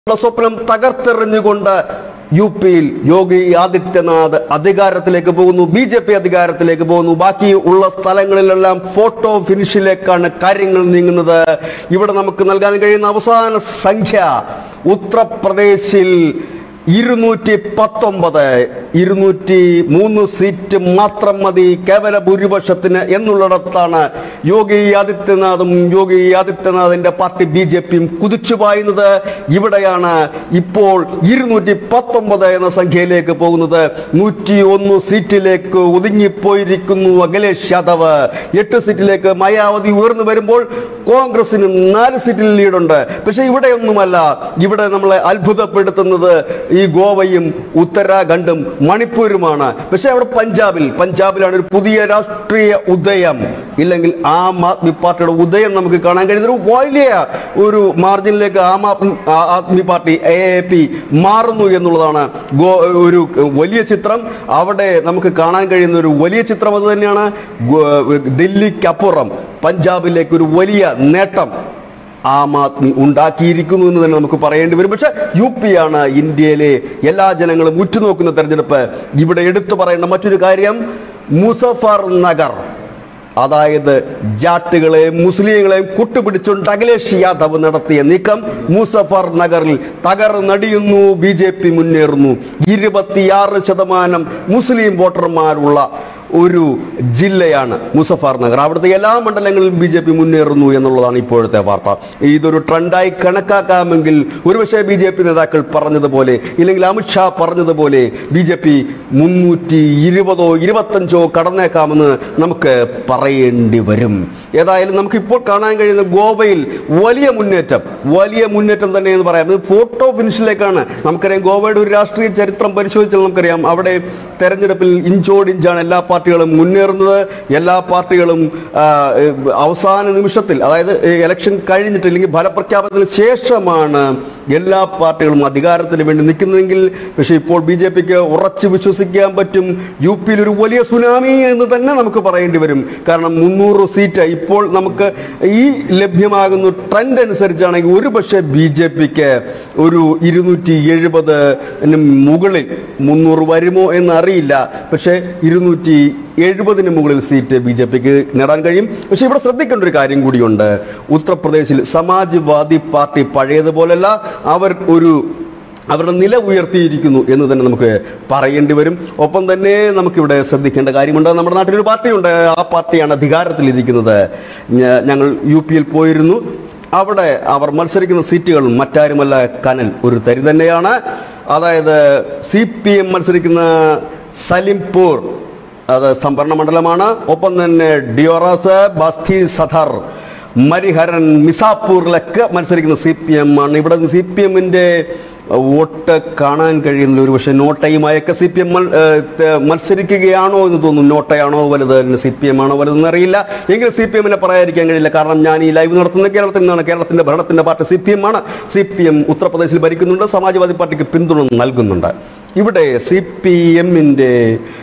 ഉള്ള സ്വപ്നം തകർത്തെറിഞ്ഞുകൊണ്ട് യു പിയിൽ യോഗി ആദിത്യനാഥ് അധികാരത്തിലേക്ക് പോകുന്നു ബി ജെ പി അധികാരത്തിലേക്ക് പോകുന്നു ബാക്കി ഉള്ള സ്ഥലങ്ങളിലെല്ലാം ഫോട്ടോ ഫിനിഷിലേക്കാണ് കാര്യങ്ങൾ നീങ്ങുന്നത് ഇവിടെ നമുക്ക് നൽകാൻ കഴിയുന്ന അവസാന സംഖ്യ ഉത്തർപ്രദേശിൽ ഇരുന്നൂറ്റി പത്തൊമ്പത് ഇരുന്നൂറ്റി മൂന്ന് സീറ്റ് മാത്രം മതി കേവല ഭൂരിപക്ഷത്തിന് എന്നുള്ളിടത്താണ് യോഗി ആദിത്യനാഥും യോഗി ആദിത്യനാഥിന്റെ പാർട്ടി ബി ജെ പിയും കുതിച്ചു പായുന്നത് ഇവിടെയാണ് ഇപ്പോൾ ഇരുന്നൂറ്റി പത്തൊമ്പത് എന്ന സംഖ്യയിലേക്ക് പോകുന്നത് നൂറ്റി ഒന്ന് സീറ്റിലേക്ക് ഒതുങ്ങിപ്പോയിരിക്കുന്നു അഖിലേഷ് യാദവ് എട്ട് സീറ്റിലേക്ക് മായാവതി ഉയർന്നു വരുമ്പോൾ കോൺഗ്രസിന് നാല് സീറ്റിൽ ലീഡുണ്ട് പക്ഷെ ഇവിടെയൊന്നുമല്ല ഇവിടെ നമ്മളെ അത്ഭുതപ്പെടുത്തുന്നത് ഈ ഗോവയും ഉത്തരാഖണ്ഡും മണിപ്പൂരുമാണ് പക്ഷെ അവിടെ പഞ്ചാബിൽ പഞ്ചാബിലാണ് ഒരു പുതിയ രാഷ്ട്രീയ ഉദയം ഇല്ലെങ്കിൽ ആം ആദ്മി പാർട്ടിയുടെ ഉദയം നമുക്ക് കാണാൻ കഴിയുന്ന ഒരു വലിയ ഒരു മാർജിനിലേക്ക് ആം ആദ്മി ആ- Aadmi party A A P മാറുന്നു എന്നുള്ളതാണ് ഗോ ഒരു വലിയ ചിത്രം അവിടെ നമുക്ക് കാണാൻ കഴിയുന്ന ഒരു വലിയ ചിത്രം അത് തന്നെയാണ് ഗോ- ദില്ലിക്കപ്പുറം പഞ്ചാബിലേക്ക് ഒരു വലിയ നേട്ടം ആം ആദ്മി ഉണ്ടാക്കിയിരിക്കുന്നു എന്ന് തന്നെ നമുക്ക് പറയേണ്ടി വരും പക്ഷെ യു പി ആണ് ഇന്ത്യയിലെ എല്ലാ ജനങ്ങളും ഉറ്റുനോക്കുന്ന തെരഞ്ഞെടുപ്പ് ഇവിടെ എടുത്തു പറയേണ്ട മറ്റൊരു കാര്യം മുസഫർ നഗർ അതായത് ജാട്ടുകളെയും മുസ്ലിങ്ങളെയും കൂട്ടുപിടിച്ചുകൊണ്ട് അഖിലേഷ് യാദവ് നടത്തിയ നീക്കം മുസഫർ നഗറിൽ തകർന്നടിയുന്നു ബി ജെ പി മുന്നേറുന്നു ഇരുപത്തിയാറ് ശതമാനം മുസ്ലിം വോട്ടർമാരുള്ള ഒരു ജില്ലയാണ് മുസഫർ നഗർ അവിടുത്തെ എല്ലാ മണ്ഡലങ്ങളിലും ബി ജെ പി മുന്നേറുന്നു എന്നുള്ളതാണ് ഇപ്പോഴത്തെ വാർത്ത ഇതൊരു ട്രെൻഡായി കണക്കാക്കാമെങ്കിൽ ഒരുപക്ഷെ ബി ജെ പി നേതാക്കൾ പറഞ്ഞതുപോലെ ഇല്ലെങ്കിൽ അമിത്ഷാ പറഞ്ഞതുപോലെ ബി ജെ പി മുന്നൂറ്റി ഇരുപതോ ഇരുപത്തഞ്ചോ കടന്നേക്കാമെന്ന് നമുക്ക് പറയേണ്ടി വരും ഏതായാലും നമുക്ക് ഇപ്പോൾ കാണാൻ കഴിയുന്ന ഗോവയിൽ വലിയ മുന്നേറ്റം വലിയ മുന്നേറ്റം തന്നെ എന്ന് പറയാം ഇത് ഫോട്ടോ ഫിനിഷിലേക്കാണ് നമുക്കറിയാം ഗോവയുടെ ഒരു രാഷ്ട്രീയ ചരിത്രം പരിശോധിച്ചാൽ നമുക്കറിയാം അവിടെ തെരഞ്ഞെടുപ്പിൽ ഇഞ്ചോടിഞ്ചാണ് എല്ലാ പാർട്ടികളും മുന്നേറുന്നത് എല്ലാ പാർട്ടികളും ആ, ഏഹ്, അവസാന നിമിഷത്തിൽ അതായത് ഈ ഇലക്ഷൻ കഴിഞ്ഞിട്ട് അല്ലെങ്കിൽ ഫലപ്രഖ്യാപനത്തിന് ശേഷമാണ് എല്ലാ പാർട്ടികളും അധികാരത്തിന് വേണ്ടി നിൽക്കുന്നതെങ്കിൽ പക്ഷേ ഇപ്പോൾ ബി ജെ പിക്ക് ഉറച്ചു വിശ്വസിക്കാൻ പറ്റും യു പിയിൽ ഒരു വലിയ സുനാമി എന്ന് തന്നെ നമുക്ക് പറയേണ്ടി വരും കാരണം മുന്നൂറ് സീറ്റ് ഇപ്പോൾ നമുക്ക് ഈ ലഭ്യമാകുന്ന ട്രെൻഡ് അനുസരിച്ചാണെങ്കിൽ ഒരു പക്ഷേ ബി ജെ പിക്ക് ഒരു ഇരുന്നൂറ്റി എഴുപതിന് മുകളിൽ മുന്നൂറ് വരുമോ എന്ന് അറിയില്ല പക്ഷേ ഇരുന്നൂറ്റി എഴുപതിന് മുകളിൽ സീറ്റ് ബി ജെ പിക്ക് നേടാൻ കഴിയും പക്ഷേ ഇവിടെ ശ്രദ്ധിക്കേണ്ട ഒരു കാര്യം കൂടിയുണ്ട് ഉത്തർപ്രദേശിൽ സമാജ്വാദി പാർട്ടി പഴയതുപോലല്ല അവർ ഒരു അവരുടെ നില ഉയർത്തിയിരിക്കുന്നു എന്ന് തന്നെ നമുക്ക് പറയേണ്ടി വരും ഒപ്പം തന്നെ നമുക്കിവിടെ ശ്രദ്ധിക്കേണ്ട കാര്യമുണ്ട് നമ്മുടെ നാട്ടിലൊരു പാർട്ടിയുണ്ട് ആ പാർട്ടിയാണ് അധികാരത്തിലിരിക്കുന്നത് ഞ- ഞങ്ങൾ യു പിയിൽ പോയിരുന്നു അവിടെ അവർ മത്സരിക്കുന്ന സീറ്റുകൾ മറ്റാരുമല്ല കനൽ ഒരു തരി തന്നെയാണ് അതായത് സി പി എം മത്സരിക്കുന്ന സലിംപൂർ അത് സംഭരണ മണ്ഡലമാണ് ഒപ്പം തന്നെ ഡിയോറാസ് ബസ്തി സഥർ മരിഹരൻ മിസാപ്പൂരിലൊക്കെ മത്സരിക്കുന്ന സി പി എം ആണ് ഇവിടെ സി പി എമ്മിൻ്റെ വോട്ട് കാണാൻ കഴിയുന്ന ഒരു പക്ഷേ നോട്ടയുമായൊക്കെ സി പി എം മത്സരിക്കുകയാണോ എന്ന് തോന്നുന്നു നോട്ടയാണോ വലുത് സി പി എം ആണോ വലുതെന്ന് അറിയില്ല എങ്കിലും സി പി എമ്മിനെ പറയാതിരിക്കാൻ കഴിയില്ല കാരണം ഞാൻ ഈ ലൈവ് നടത്തുന്നത് കേരളത്തിൽ നിന്നാണ് കേരളത്തിന്റെ ഭരണത്തിന്റെ പാർട്ടി സി പി എം ആണ് സി പി എം ഉത്തർപ്രദേശിൽ ഭരിക്കുന്നുണ്ട് സമാജ്വാദി പാർട്ടിക്ക് പിന്തുണ നൽകുന്നുണ്ട് ഇവിടെ സി പി എമ്മിൻ്റെ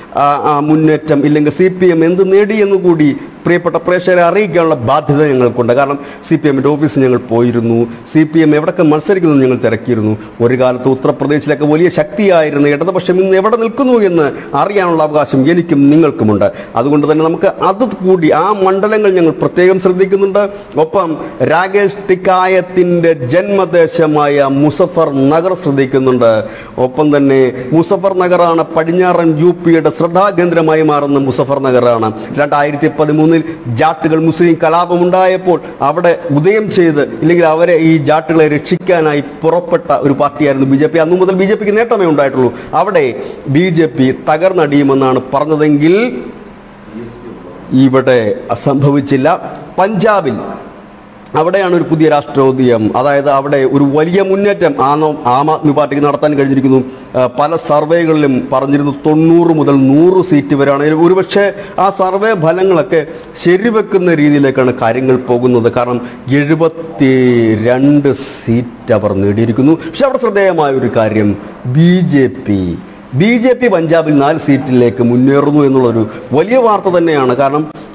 മുന്നേറ്റം ഇല്ലെങ്കിൽ സി പി എം എന്ത് നേടിയെന്ന് കൂടി പ്രിയപ്പെട്ട പ്രേക്ഷകരെ അറിയിക്കാനുള്ള ബാധ്യത ഞങ്ങൾക്കുണ്ട് കാരണം സി പി എമ്മിൻ്റെ ഓഫീസിൽ ഞങ്ങൾ പോയിരുന്നു സി പി എം എവിടെയൊക്കെ മത്സരിക്കുന്നു എന്ന് ഞങ്ങൾ തിരക്കിയിരുന്നു ഒരു കാലത്ത് ഉത്തർപ്രദേശിലൊക്കെ വലിയ ശക്തിയായിരുന്ന ഇടതുപക്ഷം ഇന്ന് എവിടെ നിൽക്കുന്നു എന്ന് അറിയാനുള്ള അവകാശം എനിക്കും നിങ്ങൾക്കുമുണ്ട് അതുകൊണ്ട് തന്നെ നമുക്ക് അത് കൂടി ആ മണ്ഡലങ്ങൾ ഞങ്ങൾ പ്രത്യേകം ശ്രദ്ധിക്കുന്നുണ്ട് ഒപ്പം രാകേഷ് ടിക്കായത്തിൻ്റെ ജന്മദേശമായ മുസഫർ നഗർ ശ്രദ്ധിക്കുന്നുണ്ട് ഒപ്പം തന്നെ മുസഫർ നഗറാണ് പടിഞ്ഞാറൻ യു പിയുടെ ശ്രദ്ധാകേന്ദ്രമായി മാറുന്ന മുസഫർ നഗറാണ് രണ്ടായിരത്തി പതിമൂന്നിൽ ജാട്ടുകൾ മുസ്ലിം കലാപമുണ്ടായപ്പോൾ അവിടെ ഉദയം ചെയ്ത് ഇല്ലെങ്കിൽ അവരെ ഈ ജാട്ടുകളെ രക്ഷിക്കാനായി പുറപ്പെട്ട ഒരു പാർട്ടിയായിരുന്നു ബി ജെ പി അന്നു മുതൽ ബി ജെ പിക്ക് നേട്ടമേ ഉണ്ടായിട്ടുള്ളൂ അവിടെ ബി ജെ പി തകർന്നടിയുമെന്നാണ് പറഞ്ഞതെങ്കിൽ ഇവിടെ സംഭവിച്ചില്ല പഞ്ചാബിൽ അവിടെയാണ് ഒരു പുതിയ രാഷ്ട്രോദയം അതായത് അവിടെ ഒരു വലിയ മുന്നേറ്റം ആണോ ആം ആദ്മി പാർട്ടിക്ക് നടത്താൻ കഴിഞ്ഞിരിക്കുന്നു ആ, പല സർവേകളിലും പറഞ്ഞിരുന്നു തൊണ്ണൂറ് മുതൽ നൂറ് സീറ്റ് വരെയാണ് ഒരുപക്ഷെ ആ സർവേ ഫലങ്ങളൊക്കെ ശരിവെക്കുന്ന രീതിയിലേക്കാണ് കാര്യങ്ങൾ പോകുന്നത് കാരണം എഴുപത്തി രണ്ട് സീറ്റ് അവർ നേടിയിരിക്കുന്നു പക്ഷെ അവിടെ ശ്രദ്ധേയമായ ഒരു കാര്യം B J P B J P പഞ്ചാബിൽ നാല് സീറ്റിലേക്ക് മുന്നേറുന്നു എന്നുള്ളൊരു വലിയ വാർത്ത തന്നെയാണ് കാരണം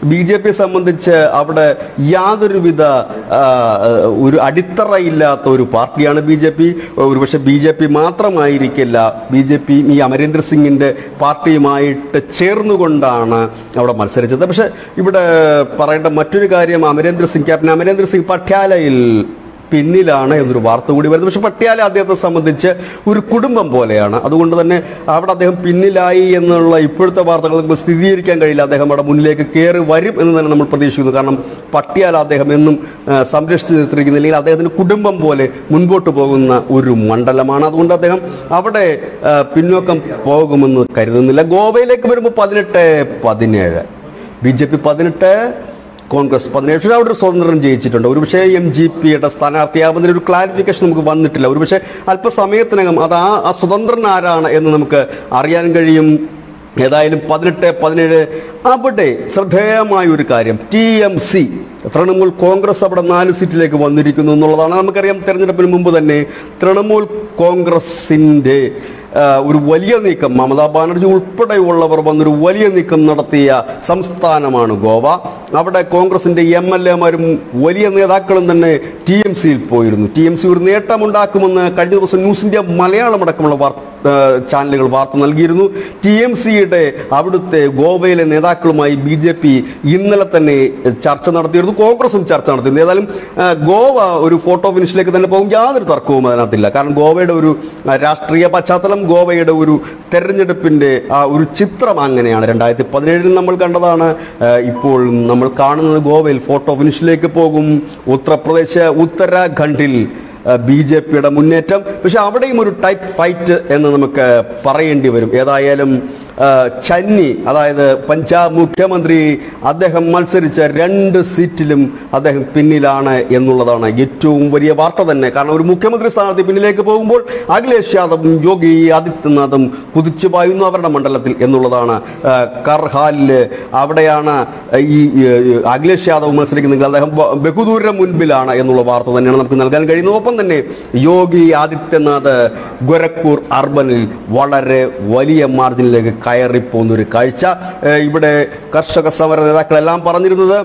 ബി ജെ പിയെ സംബന്ധിച്ച് അവിടെ യാതൊരുവിധ ആ, ഒരു അടിത്തറയില്ലാത്ത ഒരു പാർട്ടിയാണ് ബി ജെ പി ഒരുപക്ഷെ ബി ജെ പി മാത്രമായിരിക്കില്ല ബി ജെ പി ഈ അമരേന്ദ്ര സിംഗിന്റെ പാർട്ടിയുമായിട്ട് ചേർന്നുകൊണ്ടാണ് അവിടെ മത്സരിച്ചത് പക്ഷെ ഇവിടെ പറയേണ്ട മറ്റൊരു കാര്യം അമരേന്ദ്ര സിംഗ് ക്യാപ്റ്റൻ അമരേന്ദ്ര സിംഗ് പട്യാലയിൽ പിന്നിലാണ് എന്നൊരു വാർത്ത കൂടി വരുന്നത് പക്ഷെ പട്യാല അദ്ദേഹത്തെ സംബന്ധിച്ച് ഒരു കുടുംബം പോലെയാണ് അതുകൊണ്ട് തന്നെ അവിടെ അദ്ദേഹം പിന്നിലായി എന്നുള്ള ഇപ്പോഴത്തെ വാർത്തകൾ നമുക്ക് സ്ഥിരീകരിക്കാൻ കഴിയില്ല അദ്ദേഹം അവിടെ മുന്നിലേക്ക് കയറി വരും എന്ന് തന്നെ നമ്മൾ പ്രതീക്ഷിക്കുന്നു കാരണം പട്യാല അദ്ദേഹം എന്നും ആ, സംരക്ഷിച്ചു നിർത്തിയിരിക്കുന്ന അല്ലെങ്കിൽ അദ്ദേഹത്തിന് കുടുംബം പോലെ മുൻപോട്ട് പോകുന്ന ഒരു മണ്ഡലമാണ് അതുകൊണ്ട് അദ്ദേഹം അവിടെ ആ, പിന്നോക്കം പോകുമെന്ന് കരുതുന്നില്ല ഗോവയിലേക്ക് വരുമ്പോൾ പതിനെട്ട് പതിനേഴ് ബി ജെ പി പതിനെട്ട് കോൺഗ്രസ് പതിനേഴ് പക്ഷേ അവിടെ ഒരു സ്വതന്ത്രം ജയിച്ചിട്ടുണ്ട് ഒരുപക്ഷെ എം ജി പിയുടെ സ്ഥാനാർത്ഥിയാവുന്നതിന് ഒരു ക്ലാരിഫിക്കേഷൻ നമുക്ക് വന്നിട്ടില്ല ഒരുപക്ഷെ അല്പസമയത്തിനകം അത് ആ ആ സ്വതന്ത്രൻ ആരാണ് എന്ന് നമുക്ക് അറിയാൻ കഴിയും ഏതായാലും പതിനെട്ട് പതിനേഴ് അവിടെ ശ്രദ്ധേയമായ ഒരു കാര്യം T M C Trinamool Congress അവിടെ നാല് സീറ്റിലേക്ക് വന്നിരിക്കുന്നു എന്നുള്ളതാണ് നമുക്കറിയാം തെരഞ്ഞെടുപ്പിന് മുമ്പ് തന്നെ തൃണമൂൽ കോൺഗ്രസിൻ്റെ ആ, ഒരു വലിയ നീക്കം മമതാ ബാനർജി ഉൾപ്പെടെയുള്ളവർ വന്നൊരു വലിയ നീക്കം നടത്തിയ സംസ്ഥാനമാണ് ഗോവ അവിടെ കോൺഗ്രസിന്റെ എം എൽ എമാരും വലിയ നേതാക്കളും തന്നെ ടി എം സിയിൽ പോയിരുന്നു ടി എം സി ഒരു നേട്ടമുണ്ടാക്കുമെന്ന് കഴിഞ്ഞ ദിവസം ന്യൂസ് ഇന്ത്യ മലയാളം അടക്കമുള്ള വാർത്ത ആ, ചാനലുകൾ വാർത്ത നൽകിയിരുന്നു ടി എം സിയുടെ അവിടുത്തെ ഗോവയിലെ നേതാക്കളുമായി ബി ജെ പി ഇന്നലെ തന്നെ ചർച്ച നടത്തിയിരുന്നു കോൺഗ്രസും ചർച്ച നടത്തിയിരുന്നു ഏതായാലും ആ, ഗോവ ഒരു ഫോട്ടോ ഫിനിഷിലേക്ക് തന്നെ പോകും യാതൊരു തർക്കവും അതിനകത്തില്ല കാരണം ഗോവയുടെ ഒരു ആ, രാഷ്ട്രീയ പശ്ചാത്തലം ഗോവയുടെ ഒരു തെരഞ്ഞെടുപ്പിന്റെ ആ ഒരു ചിത്രം അങ്ങനെയാണ് രണ്ടായിരത്തി പതിനേഴിൽ നമ്മൾ കണ്ടതാണ് ആ, ഇപ്പോൾ നമ്മൾ കാണുന്നത് ഗോവയിൽ ഫോട്ടോ ഫിനിഷിലേക്ക് പോകും ഉത്തർപ്രദേശ് ഉത്തരാഖണ്ഡിൽ ബി ജെ പിയുടെ മുന്നേറ്റം പക്ഷെ അവിടെയും ഒരു ടൈപ്പ് ഫൈറ്റ് എന്ന് നമുക്ക് പറയേണ്ടി വരും ഏതായാലും ആ, ചന്നി അതായത് പഞ്ചാബ് മുഖ്യമന്ത്രി അദ്ദേഹം മത്സരിച്ച രണ്ട് സീറ്റിലും അദ്ദേഹം പിന്നിലാണ് എന്നുള്ളതാണ് ഏറ്റവും വലിയ വാർത്ത തന്നെ കാരണം ഒരു മുഖ്യമന്ത്രി സ്ഥാനത്ത് പിന്നിലേക്ക് പോകുമ്പോൾ അഖിലേഷ് യാദവും യോഗി ആദിത്യനാഥും കുതിച്ചു പായുന്നു അവരുടെ മണ്ഡലത്തിൽ എന്നുള്ളതാണ് ആ, കർഹാലില് അവിടെയാണ് ഈ ഈ, അഖിലേഷ് യാദവ് മത്സരിക്കുന്നെങ്കിൽ അദ്ദേഹം ബ- ബഹുദൂരം മുൻപിലാണ് എന്നുള്ള വാർത്ത തന്നെയാണ് നമുക്ക് നൽകാൻ കഴിയുന്നത് ഒപ്പം തന്നെ യോഗി ആദിത്യനാഥ് ഗോരഖ്പൂർ അർബനിൽ വളരെ വലിയ മാർജിനിലേക്ക് കയറിപ്പോകുന്ന ഒരു കാഴ്ച ഏഹ് ഇവിടെ കർഷക സമര നേതാക്കളെല്ലാം പറഞ്ഞിരുന്നത്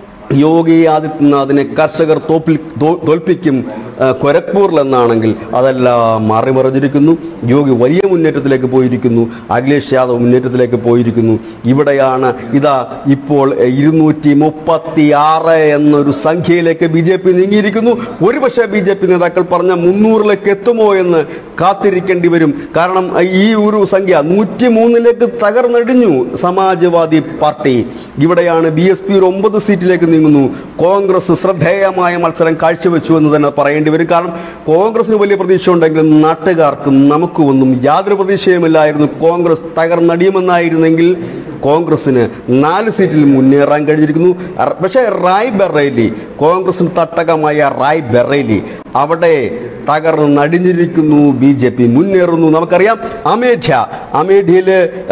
യോഗി ആദിത്യനാഥിനെ കർഷകർ തോപ്പിൽ തോ- തോൽപ്പിക്കും ആ, ഗോരഖ്പൂരിൽ എന്നാണെങ്കിൽ അതെല്ലാം മറിമറിഞ്ഞിരിക്കുന്നു യോഗി വലിയ മുന്നേറ്റത്തിലേക്ക് പോയിരിക്കുന്നു അഖിലേഷ് യാദവ് മുന്നേറ്റത്തിലേക്ക് പോയിരിക്കുന്നു ഇവിടെയാണ് ഇതാ ഇപ്പോൾ ഇരുന്നൂറ്റി മുപ്പത്തി ആറ് എന്നൊരു സംഖ്യയിലേക്ക് ബി ജെ പി നീങ്ങിയിരിക്കുന്നു ഒരുപക്ഷെ ബി ജെ പി നേതാക്കൾ പറഞ്ഞ മുന്നൂറിലേക്ക് എത്തുമോ എന്ന് കാത്തിരിക്കേണ്ടി വരും കാരണം ഈ ഒരു സംഖ്യ നൂറ്റി മൂന്നിലേക്ക് തകർന്നടിഞ്ഞു സമാജ്വാദി പാർട്ടി ഇവിടെയാണ് ബി എസ് പി ഒരു ഒമ്പത് സീറ്റിലേക്ക് നീങ്ങുന്നു കോൺഗ്രസ് ശ്രദ്ധേയമായ മത്സരം കാഴ്ചവെച്ചു എന്ന് തന്നെ പറയേണ്ടി വരും കാരണം കോൺഗ്രസിന് വലിയ പ്രതീക്ഷ ഉണ്ടെങ്കിലും നാട്ടുകാർക്കും നമുക്കും ഒന്നും യാതൊരു പ്രതീക്ഷയുമില്ലായിരുന്നു കോൺഗ്രസ് തകർന്നടിയുമെന്നായിരുന്നെങ്കിൽ കോൺഗ്രസിന് നാല് സീറ്റിൽ മുന്നേറാൻ കഴിഞ്ഞിരിക്കുന്നു അർ- പക്ഷേ റായ് ബറേലി കോൺഗ്രസിന് തട്ടകമായ റായ് ബറേലി അവിടെ തകർന്ന് നടിഞ്ഞിരിക്കുന്നു ബി ജെ പി മുന്നേറുന്നു നമുക്കറിയാം അമേഠ്യ അമേഠ്യയിൽ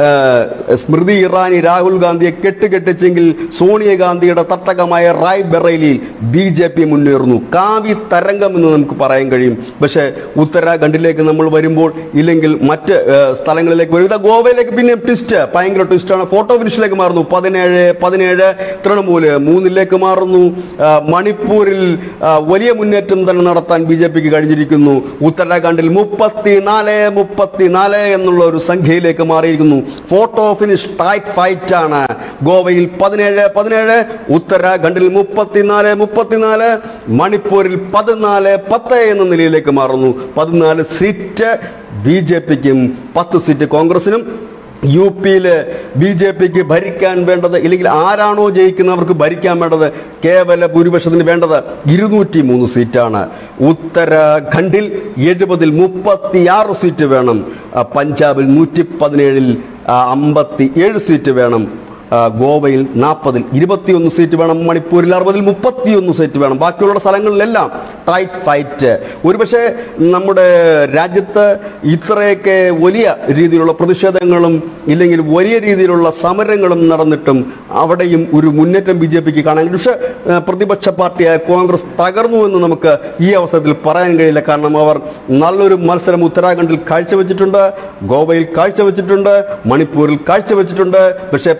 സ്മൃതി ഇറാനി രാഹുൽ ഗാന്ധിയെ കെട്ടുകെട്ടിച്ചെങ്കിൽ സോണിയാഗാന്ധിയുടെ തട്ടകമായ റായ് ബറേലിയിൽ ബി ജെ പി മുന്നേറുന്നു കാവി തരംഗം എന്ന് നമുക്ക് പറയാൻ കഴിയും പക്ഷേ ഉത്തരാഖണ്ഡിലേക്ക് നമ്മൾ വരുമ്പോൾ ഇല്ലെങ്കിൽ മറ്റ് ആ, സ്ഥലങ്ങളിലേക്ക് വരും ഇതാ ഗോവയിലേക്ക് പിന്നെ ട്വിസ്റ്റ് ഭയങ്കര ട്വിസ്റ്റാണ് ഫോട്ടോ ഫിനിഷിലേക്ക് മാറുന്നു പതിനേഴ് പതിനേഴ് തൃണമൂല് മൂന്നിലേക്ക് മാറുന്നു ആ, മണിപ്പൂരിൽ ആ, വലിയ മുന്നേറ്റം തന്നെ നടത്താൻ ബി ജെ പിക്ക് കഴിഞ്ഞിരിക്കുന്നു ഉത്തരാഖണ്ഡിൽ മുപ്പത്തിനാല് മുപ്പത്തിനാല് എന്നുള്ള ഒരു സംഖ്യയിലേക്ക് മാറിയിരിക്കുന്നു ഫോട്ടോ ഫിനിഷ് ടൈറ്റ് ഫൈറ്റ് ആണ് ഗോവയിൽ പതിനേഴ് പതിനേഴ് ഉത്തരാഖണ്ഡിൽ മുപ്പത്തിനാല് മുപ്പത്തിനാല് മണിപ്പൂരിൽ പതിനാല് പത്ത് എന്ന നിലയിലേക്ക് മാറുന്നു പതിനാല് സീറ്റ് ബി ജെ പിക്കും പത്ത് സീറ്റ് കോൺഗ്രസിനും യു പിയിൽ ബി ജെ പിക്ക് ഭരിക്കാൻ വേണ്ടത് ഇല്ലെങ്കിൽ ആരാണോ ജയിക്കുന്നവർക്ക് ഭരിക്കാൻ വേണ്ടത് കേവല ഭൂരിപക്ഷത്തിന് വേണ്ടത് ഇരുന്നൂറ്റി മൂന്ന് സീറ്റാണ് ഉത്തരാഖണ്ഡിൽ എഴുപതിൽ മുപ്പത്തിയാറ് സീറ്റ് വേണം ആ, പഞ്ചാബിൽ നൂറ്റി പതിനേഴിൽ അമ്പത്തി ഏഴ് സീറ്റ് വേണം ആ, ഗോവയിൽ നാൽപ്പതിൽ ഇരുപത്തിയൊന്ന് സീറ്റ് വേണം മണിപ്പൂരിൽ അറുപതിൽ മുപ്പത്തിയൊന്ന് സീറ്റ് വേണം ബാക്കിയുള്ള സ്ഥലങ്ങളിലെല്ലാം ടൈറ്റ് ഫൈറ്റ് ഒരുപക്ഷെ നമ്മുടെ രാജ്യത്ത് ഇത്രയൊക്കെ വലിയ രീതിയിലുള്ള പ്രതിഷേധങ്ങളും ഇല്ലെങ്കിൽ വലിയ രീതിയിലുള്ള സമരങ്ങളും നടന്നിട്ടും അവിടെയും ഒരു മുന്നേറ്റം ബി ജെ പിക്ക് കാണാൻ കഴിയും പക്ഷേ ആ, പ്രതിപക്ഷ പാർട്ടിയായ കോൺഗ്രസ് തകർന്നു എന്ന് നമുക്ക് ഈ അവസരത്തിൽ പറയാൻ കഴിയില്ല കാരണം അവർ നല്ലൊരു മത്സരം ഉത്തരാഖണ്ഡിൽ കാഴ്ചവെച്ചിട്ടുണ്ട് ഗോവയിൽ കാഴ്ചവെച്ചിട്ടുണ്ട് മണിപ്പൂരിൽ കാഴ്ചവെച്ചിട്ടുണ്ട് പക്ഷേ പഞ്ചാബ്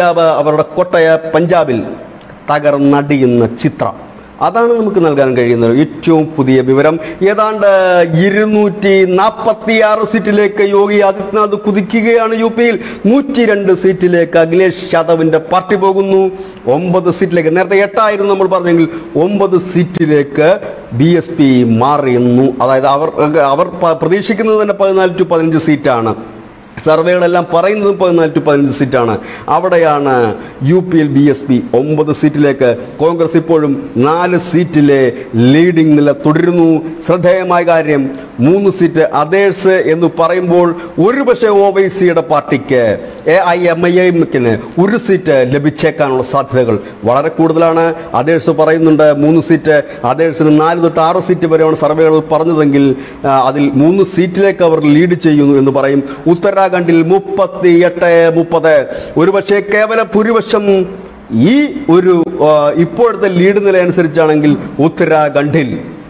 പഞ്ചാബ് അവരുടെ കോട്ടയ പഞ്ചാബിൽ തകർന്നടിയുന്ന ചിത്രം അതാണ് നമുക്ക് നൽകാൻ കഴിയുന്നത് ഏറ്റവും പുതിയ വിവരം ഏതാണ്ട് ഇരുന്നൂറ്റി നാൽപ്പത്തി ആറ് സീറ്റിലേക്ക് യോഗി ആദിത്യനാഥ് കുതിക്കുകയാണ് യു പിയിൽ നൂറ്റി രണ്ട് സീറ്റിലേക്ക് അഖിലേഷ് യാദവിന്റെ പാർട്ടി പോകുന്നു ഒമ്പത് സീറ്റിലേക്ക് നേരത്തെ എട്ടായിരുന്നു നമ്മൾ പറഞ്ഞെങ്കിൽ ഒമ്പത് സീറ്റിലേക്ക് ബി എസ് പി മാറിയുന്നു അതായത് അവർ അവർ പ- പ്രതീക്ഷിക്കുന്നത് തന്നെ പതിനാല് ടു പതിനഞ്ച് സീറ്റാണ് സർവേകളെല്ലാം പറയുന്നത് പതിനാല് ടു പതിനഞ്ച് സീറ്റാണ് അവിടെയാണ് യു പിയിൽ ബി എസ് പി ഒമ്പത് സീറ്റിലേക്ക് കോൺഗ്രസ് ഇപ്പോഴും നാല് സീറ്റിലെ ലീഡിംഗ് നില തുടരുന്നു ശ്രദ്ധേയമായ കാര്യം മൂന്ന് സീറ്റ് അതേഴ്സ് എന്ന് പറയുമ്പോൾ ഒരുപക്ഷെ ഒ വൈ സിയുടെ പാർട്ടിക്ക് എ ഐ എം ഐ എമ്മിന് ഒരു സീറ്റ് ലഭിച്ചേക്കാനുള്ള സാധ്യതകൾ വളരെ കൂടുതലാണ് അതേഴ്സ് പറയുന്നുണ്ട് മൂന്ന് സീറ്റ് അതേഴ്സിന് നാല് തൊട്ട് ആറ് സീറ്റ് വരെയാണ് സർവേകൾ പറഞ്ഞതെങ്കിൽ ആ, അതിൽ മൂന്ന് സീറ്റിലേക്ക് അവർ ലീഡ് ചെയ്യുന്നു എന്ന് പറയും ഉത്തരാഖണ്ഡിൽ മുപ്പത്തി എട്ട് മുപ്പത് ഒരുപക്ഷെ കേവല ഭൂരിപക്ഷം ഈ ഒരു ആ, ഇപ്പോഴത്തെ ലീഡ് നില അനുസരിച്ചാണെങ്കിൽ ഉത്തരാഖണ്ഡിൽ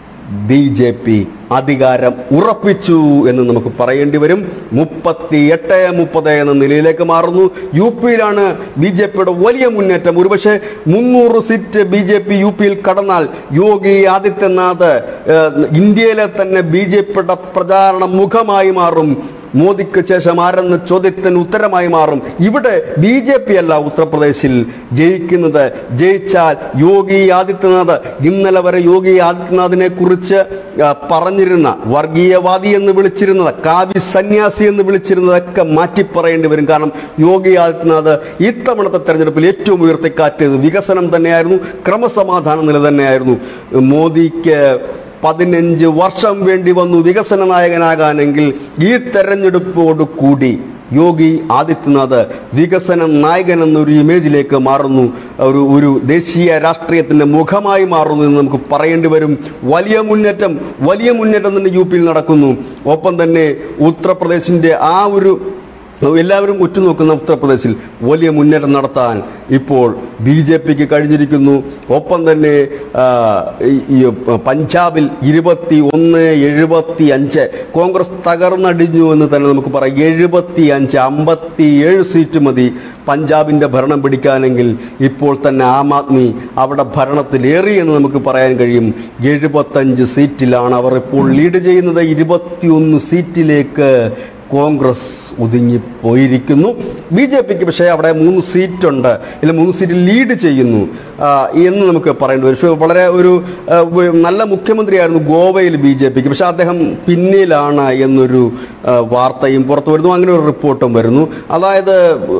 ബി ജെ പി അധികാരം ഉറപ്പിച്ചു എന്ന് നമുക്ക് പറയേണ്ടി വരും മുപ്പത്തി എട്ട് മുപ്പത് എന്ന നിലയിലേക്ക് മാറുന്നു യു പിയിലാണ് ബി ജെ പിയുടെ വലിയ മുന്നേറ്റം ഒരുപക്ഷെ മുന്നൂറ് seat B J P U പിയിൽ കടന്നാൽ യോഗി ആദിത്യനാഥ് ഏഹ്, ഇന്ത്യയിലെ തന്നെ ബി ജെ പിയുടെ പ്രചാരണ മുഖമായി മാറും മോദിക്ക് ശേഷം ആരെന്ന ചോദ്യത്തിന് ഉത്തരമായി മാറും ഇവിടെ ബി ജെ പി അല്ല ഉത്തർപ്രദേശിൽ ജയിക്കുന്നത് ജയിച്ചാൽ യോഗി ആദിത്യനാഥ് ഇന്നലെ വരെ യോഗി ആദിത്യനാഥിനെ കുറിച്ച് ആ, പറഞ്ഞിരുന്ന വർഗീയവാദി എന്ന് വിളിച്ചിരുന്നത് കാവ്യ സന്യാസി എന്ന് വിളിച്ചിരുന്നതൊക്കെ മാറ്റി പറയേണ്ടി വരും കാരണം യോഗി ആദിത്യനാഥ് ഇത്തവണത്തെ തെരഞ്ഞെടുപ്പിൽ ഏറ്റവും ഉയർത്തിക്കാറ്റിയത് വികസനം തന്നെയായിരുന്നു ക്രമസമാധാന നില തന്നെയായിരുന്നു മോദിക്ക് പതിനഞ്ച് വർഷം വേണ്ടി വന്നു വികസന നായകനാകാനെങ്കിൽ ഈ തെരഞ്ഞെടുപ്പോട് കൂടി യോഗി ആദിത്യനാഥ് വികസന നായകൻ എന്നൊരു ഇമേജിലേക്ക് മാറുന്നു ഒരു ഒരു ദേശീയ രാഷ്ട്രീയത്തിന്റെ മുഖമായി മാറുന്നു എന്ന് നമുക്ക് പറയേണ്ടി വരും വലിയ മുന്നേറ്റം വലിയ മുന്നേറ്റം തന്നെ യു പിയിൽ നടക്കുന്നു ഒപ്പം തന്നെ ഉത്തർപ്രദേശിന്റെ ആ ഒരു എല്ലാവരും ഉറ്റുനോക്കുന്ന ഉത്തർപ്രദേശിൽ വലിയ മുന്നേറ്റം നടത്താൻ ഇപ്പോൾ ബി ജെ പിക്ക് കഴിഞ്ഞിരിക്കുന്നു ഒപ്പം തന്നെ ആ, ഈ- ഈ പഞ്ചാബിൽ ഇരുപത്തി ഒന്ന് എഴുപത്തി അഞ്ച് കോൺഗ്രസ് തകർന്നടിഞ്ഞു എന്ന് തന്നെ നമുക്ക് പറയാം എഴുപത്തി അഞ്ച് അമ്പത്തി ഏഴ് സീറ്റ് മതി പഞ്ചാബിൻ്റെ ഭരണം പിടിക്കാനെങ്കിൽ ഇപ്പോൾ തന്നെ ആം ആദ്മി അവിടെ ഭരണത്തിലേറി എന്ന് നമുക്ക് പറയാൻ കഴിയും എഴുപത്തഞ്ച് സീറ്റിലാണ് അവർ ഇപ്പോൾ ലീഡ് ചെയ്യുന്നത് ഇരുപത്തിയൊന്ന് സീറ്റിലേക്ക് കോൺഗ്രസ് ഒതുങ്ങിപ്പോയിരിക്കുന്നു ബി ജെ പിക്ക് പക്ഷേ അവിടെ മൂന്ന് സീറ്റുണ്ട് ഇല്ല മൂന്ന് സീറ്റ് ലീഡ് ചെയ്യുന്നു ആ, എന്ന് നമുക്ക് പറയേണ്ടി വരും പക്ഷേ വളരെ ഒരു ആ, ഒരു നല്ല മുഖ്യമന്ത്രിയായിരുന്നു ഗോവയിൽ ബി ജെ പിക്ക് പക്ഷേ അദ്ദേഹം പിന്നിലാണ് എന്നൊരു ആ, വാർത്തയും പുറത്തു വരുന്നു അങ്ങനെ ഒരു റിപ്പോർട്ടും വരുന്നു അതായത്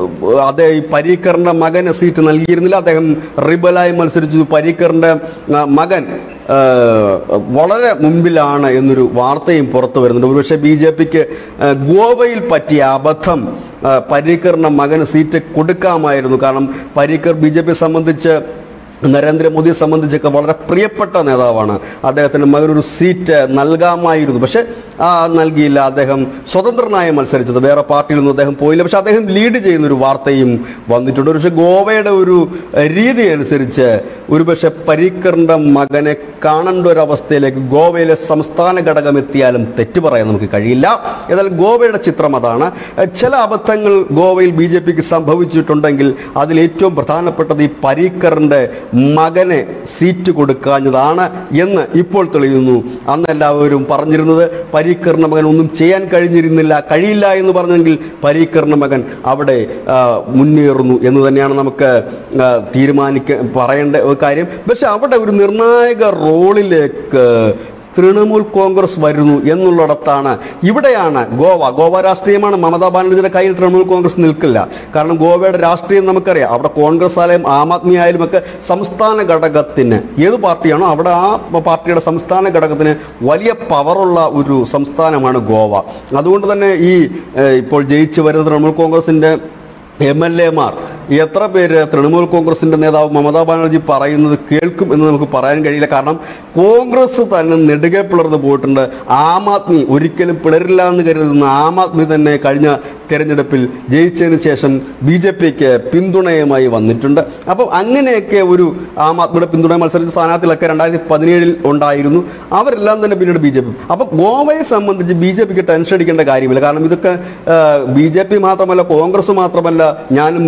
അതേ ഈ പരീക്കറിൻ്റെ മകന് സീറ്റ് നൽകിയിരുന്നില്ല അദ്ദേഹം റിബലായി മത്സരിച്ചു പരീക്കറിൻ്റെ ആ, മകൻ ആ, വളരെ മുൻപിലാണ് എന്നൊരു വാർത്തയും പുറത്തു വരുന്നുണ്ട് ഒരുപക്ഷെ ബി ജെ പിക്ക് ഗോവയിൽ പറ്റിയ അബദ്ധം ആ, പരീക്കറിന്റെ മകന് സീറ്റ് കൊടുക്കാമായിരുന്നു കാരണം പരീക്കർ ബി ജെ പി സംബന്ധിച്ച് നരേന്ദ്രമോദിയെ സംബന്ധിച്ചൊക്കെ വളരെ പ്രിയപ്പെട്ട നേതാവാണ് അദ്ദേഹത്തിന് മകനൊരു സീറ്റ് നൽകാമായിരുന്നു പക്ഷെ ആ നൽകിയില്ല അദ്ദേഹം സ്വതന്ത്രനായി മത്സരിച്ചത് വേറെ പാർട്ടിയിൽ നിന്നും അദ്ദേഹം പോയില്ല പക്ഷെ അദ്ദേഹം ലീഡ് ചെയ്യുന്ന ഒരു വാർത്തയും വന്നിട്ടുണ്ട് പക്ഷെ ഗോവയുടെ ഒരു ഏഹ്, രീതി അനുസരിച്ച് ഒരുപക്ഷെ പരീക്കറിന്റെ മകനെ കാണേണ്ട ഒരു അവസ്ഥയിലേക്ക് ഗോവയിലെ സംസ്ഥാന ഘടകം എത്തിയാലും തെറ്റു പറയാൻ നമുക്ക് കഴിയില്ല എന്നാൽ ഗോവയുടെ ചിത്രം അതാണ് ഏഹ്, ചില അബദ്ധങ്ങൾ ഗോവയിൽ ബി ജെ പിക്ക് സംഭവിച്ചിട്ടുണ്ടെങ്കിൽ അതിൽ ഏറ്റവും പ്രധാനപ്പെട്ടത് ഈ പരീക്കറിന്റെ മകനെ സീറ്റ് കൊടുക്കാഞ്ഞതാണ് എന്ന് ഇപ്പോൾ തെളിയുന്നു അന്ന് എല്ലാവരും പറഞ്ഞിരുന്നത് പരീക്കറിന്റെ മകൻ ഒന്നും ചെയ്യാൻ കഴിഞ്ഞിരുന്നില്ല കഴിയില്ല എന്ന് പറഞ്ഞെങ്കിൽ പരീക്കറിന്റെ മകൻ അവിടെ ആ, മുന്നേറുന്നു എന്ന് തന്നെയാണ് നമുക്ക് ആ, തീരുമാനിക്ക പറയേണ്ട ഒരു കാര്യം പക്ഷെ അവിടെ ഒരു നിർണായക റോളിലേക്ക് തൃണമൂൽ കോൺഗ്രസ് വരുന്നു എന്നുള്ളിടത്താണ് ഇവിടെയാണ് ഗോവ ഗോവ രാഷ്ട്രീയമാണ് മമതാ ബാനർജിയുടെ കയ്യിൽ തൃണമൂൽ കോൺഗ്രസ് നിൽക്കില്ല കാരണം ഗോവയുടെ രാഷ്ട്രീയം നമുക്കറിയാം അവിടെ കോൺഗ്രസ് ആയാലും ആം ആദ്മി ആയാലും ഒക്കെ സംസ്ഥാന ഘടകത്തിന് ഏത് പാർട്ടിയാണോ അവിടെ ആ പാർട്ടിയുടെ സംസ്ഥാന ഘടകത്തിന് വലിയ പവറുള്ള ഒരു സംസ്ഥാനമാണ് ഗോവ അതുകൊണ്ട് തന്നെ ഈ ഏഹ്, ഇപ്പോൾ ജയിച്ചു വരുന്ന തൃണമൂൽ കോൺഗ്രസിൻ്റെ എം എൽ എമാർ എത്ര പേര് തൃണമൂൽ കോൺഗ്രസിന്റെ നേതാവ് മമതാ ബാനർജി പറയുന്നത് കേൾക്കും എന്ന് നമുക്ക് പറയാൻ കഴിയില്ല കാരണം കോൺഗ്രസ് തന്നെ നെടുകെ പിളർന്നു പോയിട്ടുണ്ട് ആം ആദ്മി ഒരിക്കലും പിളരില്ല എന്ന് കരുതുന്ന ആം ആദ്മി തന്നെ കഴിഞ്ഞ തെരഞ്ഞെടുപ്പിൽ ജയിച്ചതിന് ശേഷം ബി ജെ പിക്ക് പിന്തുണയുമായി വന്നിട്ടുണ്ട് അപ്പം അങ്ങനെയൊക്കെ ഒരു ആം ആദ്മിയുടെ പിന്തുണ മത്സരിച്ച സ്ഥാനാർത്ഥികളൊക്കെ രണ്ടായിരത്തി പതിനേഴിൽ ഉണ്ടായിരുന്നു അവരെല്ലാം തന്നെ പിന്നീട് ബി ജെ പി അപ്പം ഗോവയെ സംബന്ധിച്ച് ബി ജെ പിക്ക് ടെൻഷൻ അടിക്കേണ്ട കാര്യമില്ല കാരണം ഇതൊക്കെ ബി ജെ പി മാത്രമല്ല കോൺഗ്രസ് മാത്രമല്ല ഞാനും നിങ്ങളുമൊക്കെ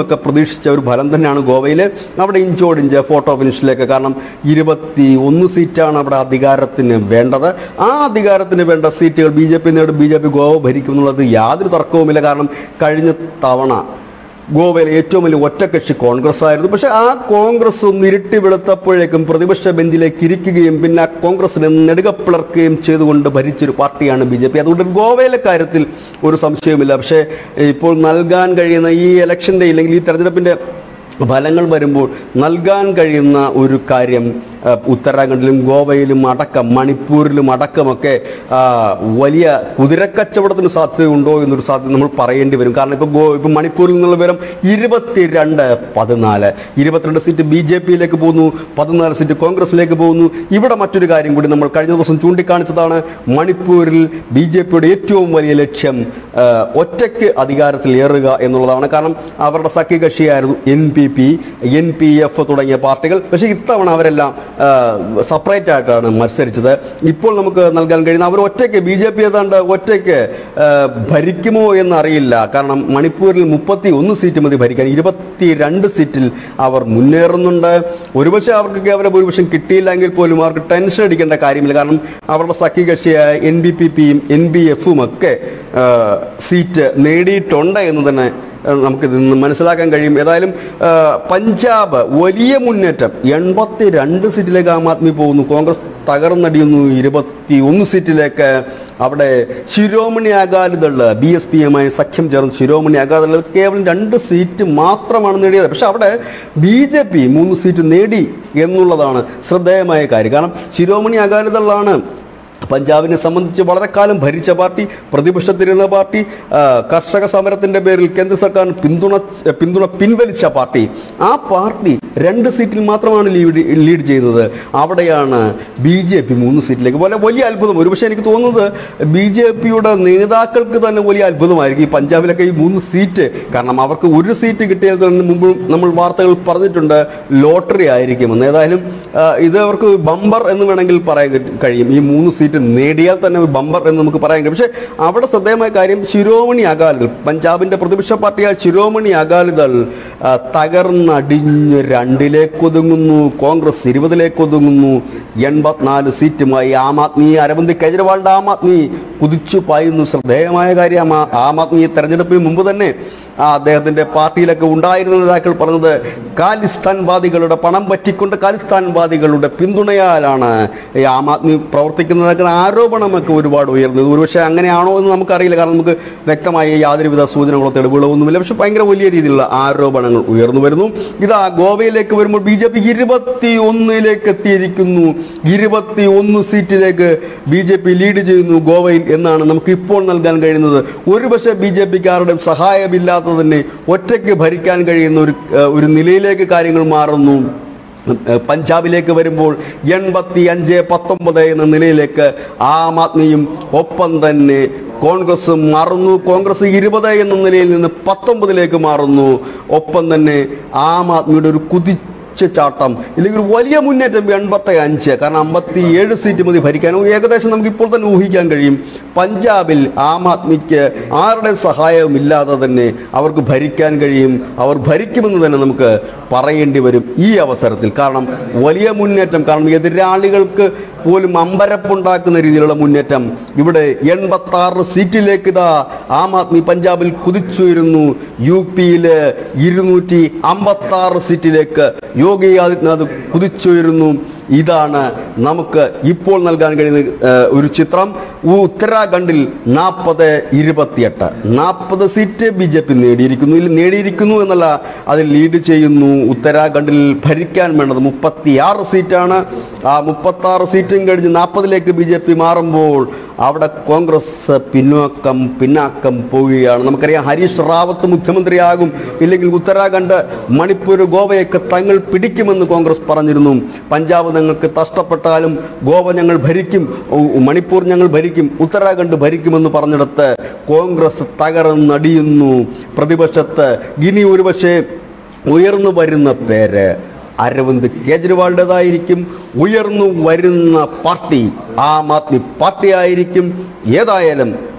എന്നൊക്കെ പ്രതീക്ഷിച്ച ഒരു ഫലം തന്നെയാണ് ഗോവയിൽ അവിടെ ഇഞ്ചോടിഞ്ച് ഫോട്ടോ ഫിനിഷിലേക്ക് കാരണം ഇരുപത്തി ഒന്ന് സീറ്റാണ് അവിടെ അധികാരത്തിന് വേണ്ടത് ആ അധികാരത്തിന് വേണ്ട സീറ്റുകൾ ബി ജെ പി നേടും ബി ജെ പി ഗോവ ഭരിക്കും എന്നുള്ളത് യാതൊരു തർക്കവുമില്ല കാരണം കഴിഞ്ഞ തവണ ഗോവയിലെ ഏറ്റവും വലിയ ഒറ്റക്കക്ഷി കോൺഗ്രസ് ആയിരുന്നു പക്ഷെ ആ കോൺഗ്രസ് ഒന്ന് ഇരുട്ടി വെളുത്തപ്പോഴേക്കും പ്രതിപക്ഷ ബെഞ്ചിലേക്ക് ഇരിക്കുകയും പിന്നെ ആ കോൺഗ്രസിനെ നെടുകപ്പിളർക്കുകയും ചെയ്തുകൊണ്ട് ഭരിച്ചൊരു പാർട്ടിയാണ് ബി ജെ പി അതുകൊണ്ട് ഗോവയിലെ കാര്യത്തിൽ ഒരു സംശയവുമില്ല പക്ഷേ ഇപ്പോൾ നൽകാൻ കഴിയുന്ന ഈ ഇലക്ഷൻ്റെ ഇല്ലെങ്കിൽ ഈ തെരഞ്ഞെടുപ്പിൻ്റെ ഫലങ്ങൾ വരുമ്പോൾ നൽകാൻ കഴിയുന്ന ഒരു കാര്യം ആ, ഉത്തരാഖണ്ഡിലും ഗോവയിലും അടക്കം മണിപ്പൂരിലും അടക്കമൊക്കെ ആ, വലിയ കുതിരക്കച്ചവടത്തിന് സാധ്യതയുണ്ടോ എന്നൊരു സാധ്യത നമ്മൾ പറയേണ്ടി വരും കാരണം ഇപ്പോൾ ഗോ ഇപ്പോൾ മണിപ്പൂരിൽ നിന്നുള്ള വിവരം ഇരുപത്തിരണ്ട് പതിനാല് ഇരുപത്തിരണ്ട് സീറ്റ് ബി ജെ പിയിലേക്ക് പോകുന്നു പതിനാല് സീറ്റ് കോൺഗ്രസിലേക്ക് പോകുന്നു ഇവിടെ മറ്റൊരു കാര്യം കൂടി നമ്മൾ കഴിഞ്ഞ ദിവസം ചൂണ്ടിക്കാണിച്ചതാണ് മണിപ്പൂരിൽ ബി ജെ പിയുടെ ഏറ്റവും വലിയ ലക്ഷ്യം ആ, ഒറ്റയ്ക്ക് അധികാരത്തിൽ ഏറുക എന്നുള്ളതാണ് കാരണം അവരുടെ സഖ്യകക്ഷിയായിരുന്നു N P P N P F തുടങ്ങിയ പാർട്ടികൾ പക്ഷേ ഇത്തവണ അവരെല്ലാം സെപ്പറേറ്റ് ആയിട്ടാണ് മത്സരിച്ചത് ഇപ്പോൾ നമുക്ക് നൽകാൻ കഴിയുന്ന അവർ ഒറ്റയ്ക്ക് ബി ജെ പി ഏതാണ്ട് ഒറ്റയ്ക്ക് ആ, ഭരിക്കുമോ എന്നറിയില്ല കാരണം മണിപ്പൂരിൽ മുപ്പത്തി ഒന്ന് സീറ്റ് മതി ഭരിക്കാൻ ഇരുപത്തി രണ്ട് സീറ്റിൽ അവർ മുന്നേറുന്നുണ്ട് ഒരുപക്ഷെ അവർക്ക് കേവല ഭൂരിപക്ഷം കിട്ടിയില്ലെങ്കിൽ പോലും അവർക്ക് ടെൻഷൻ അടിക്കേണ്ട കാര്യമില്ല കാരണം അവരുടെ സഖ്യകക്ഷിയായ എൻ ബി പി പിയും എൻ ബി എഫും ഒക്കെ ആ, സീറ്റ് നേടിയിട്ടുണ്ട് എന്ന് തന്നെ ഏഹ് നമുക്ക് ഇതിൽ നിന്ന് മനസ്സിലാക്കാൻ കഴിയും ഏതായാലും ഏഹ് പഞ്ചാബ് വലിയ മുന്നേറ്റം എൺപത്തി രണ്ട് സീറ്റിലേക്ക് ആം ആദ്മി പോകുന്നു കോൺഗ്രസ് തകർന്നടിയുന്നു ഇരുപത്തി ഒന്ന് സീറ്റിലേക്ക് അവിടെ Shiromani Akali Dal B S P എമ്മായി സഖ്യം ചേർന്ന് ശിരോമണി അകാലിദൾ കേവലം രണ്ട് സീറ്റ് മാത്രമാണ് നേടിയത് പക്ഷെ അവിടെ ബി ജെ പി മൂന്ന് സീറ്റ് നേടി എന്നുള്ളതാണ് ശ്രദ്ധേയമായ കാര്യം കാരണം ശിരോമണി അകാലിദളാണ് പഞ്ചാബിനെ സംബന്ധിച്ച് വളരെ കാലം ഭരിച്ച പാർട്ടി പ്രതിപക്ഷത്തിരുന്ന പാർട്ടി ആ, കർഷക സമരത്തിന്റെ പേരിൽ കേന്ദ്ര സർക്കാർ പിന്തുണ പിന്തുണ പിൻവലിച്ച പാർട്ടി ആ പാർട്ടി രണ്ട് സീറ്റിൽ മാത്രമാണ് ലീഡ് ലീഡ് ചെയ്യുന്നത് അവിടെയാണ് ബി ജെ പി മൂന്ന് സീറ്റിലേക്ക് പോലെ വലിയ അത്ഭുതം ഒരുപക്ഷെ എനിക്ക് തോന്നുന്നത് ബി ജെ പിയുടെ നേതാക്കൾക്ക് തന്നെ വലിയ അത്ഭുതമായിരിക്കും ഈ പഞ്ചാബിലൊക്കെ ഈ മൂന്ന് സീറ്റ് കാരണം അവർക്ക് ഒരു സീറ്റ് കിട്ടിയതിൽ നിന്ന് മുമ്പ് നമ്മൾ വാർത്തകൾ പറഞ്ഞിട്ടുണ്ട് ലോട്ടറി ആയിരിക്കുമെന്ന് ഏതായാലും ആ, ഇത് അവർക്ക് ബമ്പർ എന്ന് വേണമെങ്കിൽ പറയാൻ കഴിയും ഈ മൂന്ന് സീറ്റ് നേടിയാൽ തന്നെ ഒരു ബമ്പർ എന്ന് നമുക്ക് പറയാൻ കഴിയും പക്ഷേ അവിടെ ശ്രദ്ധേയമായ കാര്യം ശിരോമണി അകാലിദൾ പഞ്ചാബിന്റെ പ്രതിപക്ഷ പാർട്ടിയായ ശിരോമണി അകാലിദൾ ആ, തകർന്നടിഞ്ഞ് രണ്ടിലേക്ക് ഒതുങ്ങുന്നു കോൺഗ്രസ് ഇരുപതിലേക്ക് ഒതുങ്ങുന്നു എൺപത്തിനാല് സീറ്റുമായി ആം ആദ്മി അരവിന്ദ് കെജ്രിവാളിന്റെ ആം ആദ്മി കുതിച്ചു പായുന്നു ശ്രദ്ധേയമായ കാര്യം ആ- ആം ആദ്മി ഈ തെരഞ്ഞെടുപ്പിന് മുമ്പ് തന്നെ ആ അദ്ദേഹത്തിന്റെ പാർട്ടിയിലൊക്കെ ഉണ്ടായിരുന്ന നേതാക്കൾ പറഞ്ഞത് ഖാലിസ്ഥാൻവാദികളുടെ പണം പറ്റിക്കൊണ്ട് ഖാലിസ്ഥാൻവാദികളുടെ പിന്തുണയാലാണ് ഈ ആം ആദ്മി പ്രവർത്തിക്കുന്നതൊക്കെ ആരോപണമൊക്കെ ഒരുപാട് ഉയർന്നത് ഒരുപക്ഷെ അങ്ങനെയാണോ എന്ന് നമുക്കറിയില്ല കാരണം നമുക്ക് വ്യക്തമായ യാതൊരുവിധ സൂചനകളോ തെളിവുകളോ ഒന്നുമില്ല പക്ഷെ ഭയങ്കര വലിയ രീതിയിലുള്ള ആരോപണങ്ങൾ ഉയർന്നു വരുന്നു ഇതാ ഗോവയിലേക്ക് വരുമ്പോൾ ബി ജെ പി ഇരുപത്തി ഒന്നിലേക്ക് എത്തിയിരിക്കുന്നു ഇരുപത്തി ഒന്ന് സീറ്റിലേക്ക് ബി ജെ പി ലീഡ് ചെയ്യുന്നു ഗോവയിൽ എന്നാണ് നമുക്ക് ഇപ്പോൾ നൽകാൻ കഴിയുന്നത് ഒരുപക്ഷെ ബി ജെ പിക്കാരുടെ സഹായമില്ലാതെ തന്നെ ഒറ്റയ്ക്ക് ഭരിക്കാൻ കഴിയുന്ന ഒരു ഏഹ്, ഒരു നിലയിലേക്ക് കാര്യങ്ങൾ മാറുന്നു ഏഹ്, പഞ്ചാബിലേക്ക് വരുമ്പോൾ എൺപത്തി അഞ്ച് പത്തൊമ്പത് എന്ന നിലയിലേക്ക് ആം ആദ്മിയും ഒപ്പം തന്നെ കോൺഗ്രസ് മാറുന്നു കോൺഗ്രസ് ഇരുപത് എന്ന നിലയിൽ നിന്ന് പത്തൊമ്പതിലേക്ക് മാറുന്നു ഒപ്പം തന്നെ ആം ആദ്മിയുടെ ഒരു കുതി ചാട്ടം ഇല്ലെങ്കിൽ ഒരു വലിയ മുന്നേറ്റം എൺപത്തി അഞ്ച് കാരണം അമ്പത്തി ഏഴ് സീറ്റ് മതി ഭരിക്കാനും ഏകദേശം നമുക്ക് ഇപ്പോൾ തന്നെ ഊഹിക്കാൻ കഴിയും പഞ്ചാബിൽ ആം ആദ്മിക്ക് ആരുടെ സഹായവും ഇല്ലാതെ തന്നെ അവർക്ക് ഭരിക്കാൻ കഴിയും അവർ ഭരിക്കുമെന്ന് തന്നെ നമുക്ക് പറയേണ്ടി വരും ഈ അവസരത്തിൽ കാരണം വലിയ മുന്നേറ്റം കാരണം എതിരാളികൾക്ക് പോലും അമ്പരപ്പുണ്ടാക്കുന്ന രീതിയിലുള്ള മുന്നേറ്റം ഇവിടെ എൺപത്തി ആറ് സീറ്റിലേക്ക് ഇതാ ആം ആദ്മി പഞ്ചാബിൽ കുതിച്ചുയരുന്നു യു പിയില് ഇരുന്നൂറ്റി അമ്പത്തി ആറ് സീറ്റിലേക്ക് യോഗി ആദിത്യനാഥ് കുതിച്ചുയരുന്നു ഇതാണ് നമുക്ക് ഇപ്പോൾ നൽകാൻ കഴിയുന്ന ഏഹ്, ഒരു ചിത്രം ഉത്തരാഖണ്ഡിൽ നാൽപ്പത് ഇരുപത്തിയെട്ട് നാൽപ്പത് സീറ്റ് ബി ജെ പി നേടിയിരിക്കുന്നു ഇതിൽ നേടിയിരിക്കുന്നു എന്നല്ല അതിൽ ലീഡ് ചെയ്യുന്നു ഉത്തരാഖണ്ഡിൽ ഭരിക്കാൻ വേണ്ടത് മുപ്പത്തിയാറ് സീറ്റാണ് ആ മുപ്പത്തി ആറ് സീറ്റും കഴിഞ്ഞ് നാൽപ്പതിലേക്ക് ബി ജെ പി മാറുമ്പോൾ അവിടെ കോൺഗ്രസ് പിന്നോക്കം പിന്നാക്കം പോവുകയാണ് നമുക്കറിയാം ഹരീഷ് റാവത്ത് മുഖ്യമന്ത്രിയാകും ഇല്ലെങ്കിൽ ഉത്തരാഖണ്ഡ് മണിപ്പൂർ ഗോവയൊക്കെ തങ്ങൾ പിടിക്കുമെന്ന് കോൺഗ്രസ് പറഞ്ഞിരുന്നു പഞ്ചാബ് ഞങ്ങൾക്ക് നഷ്ടപ്പെട്ടാലും ഗോവ ഞങ്ങൾ ഭരിക്കും ഉ- മണിപ്പൂർ ഞങ്ങൾ ഭരിക്കും ഉത്തരാഖണ്ഡ് ഭരിക്കുമെന്ന് പറഞ്ഞിടത്ത് കോൺഗ്രസ് തകർന്നടിയുന്നു പ്രതിപക്ഷത്ത് ഇനി ഒരുപക്ഷെ ഉയർന്നു വരുന്ന പേര് അരവിന്ദ് കേജ്രിവാളിൻ്റെതായിരിക്കും ഉയർന്നു വരുന്ന പാർട്ടി ആം ആദ്മി പാർട്ടി ആയിരിക്കും ഏതായാലും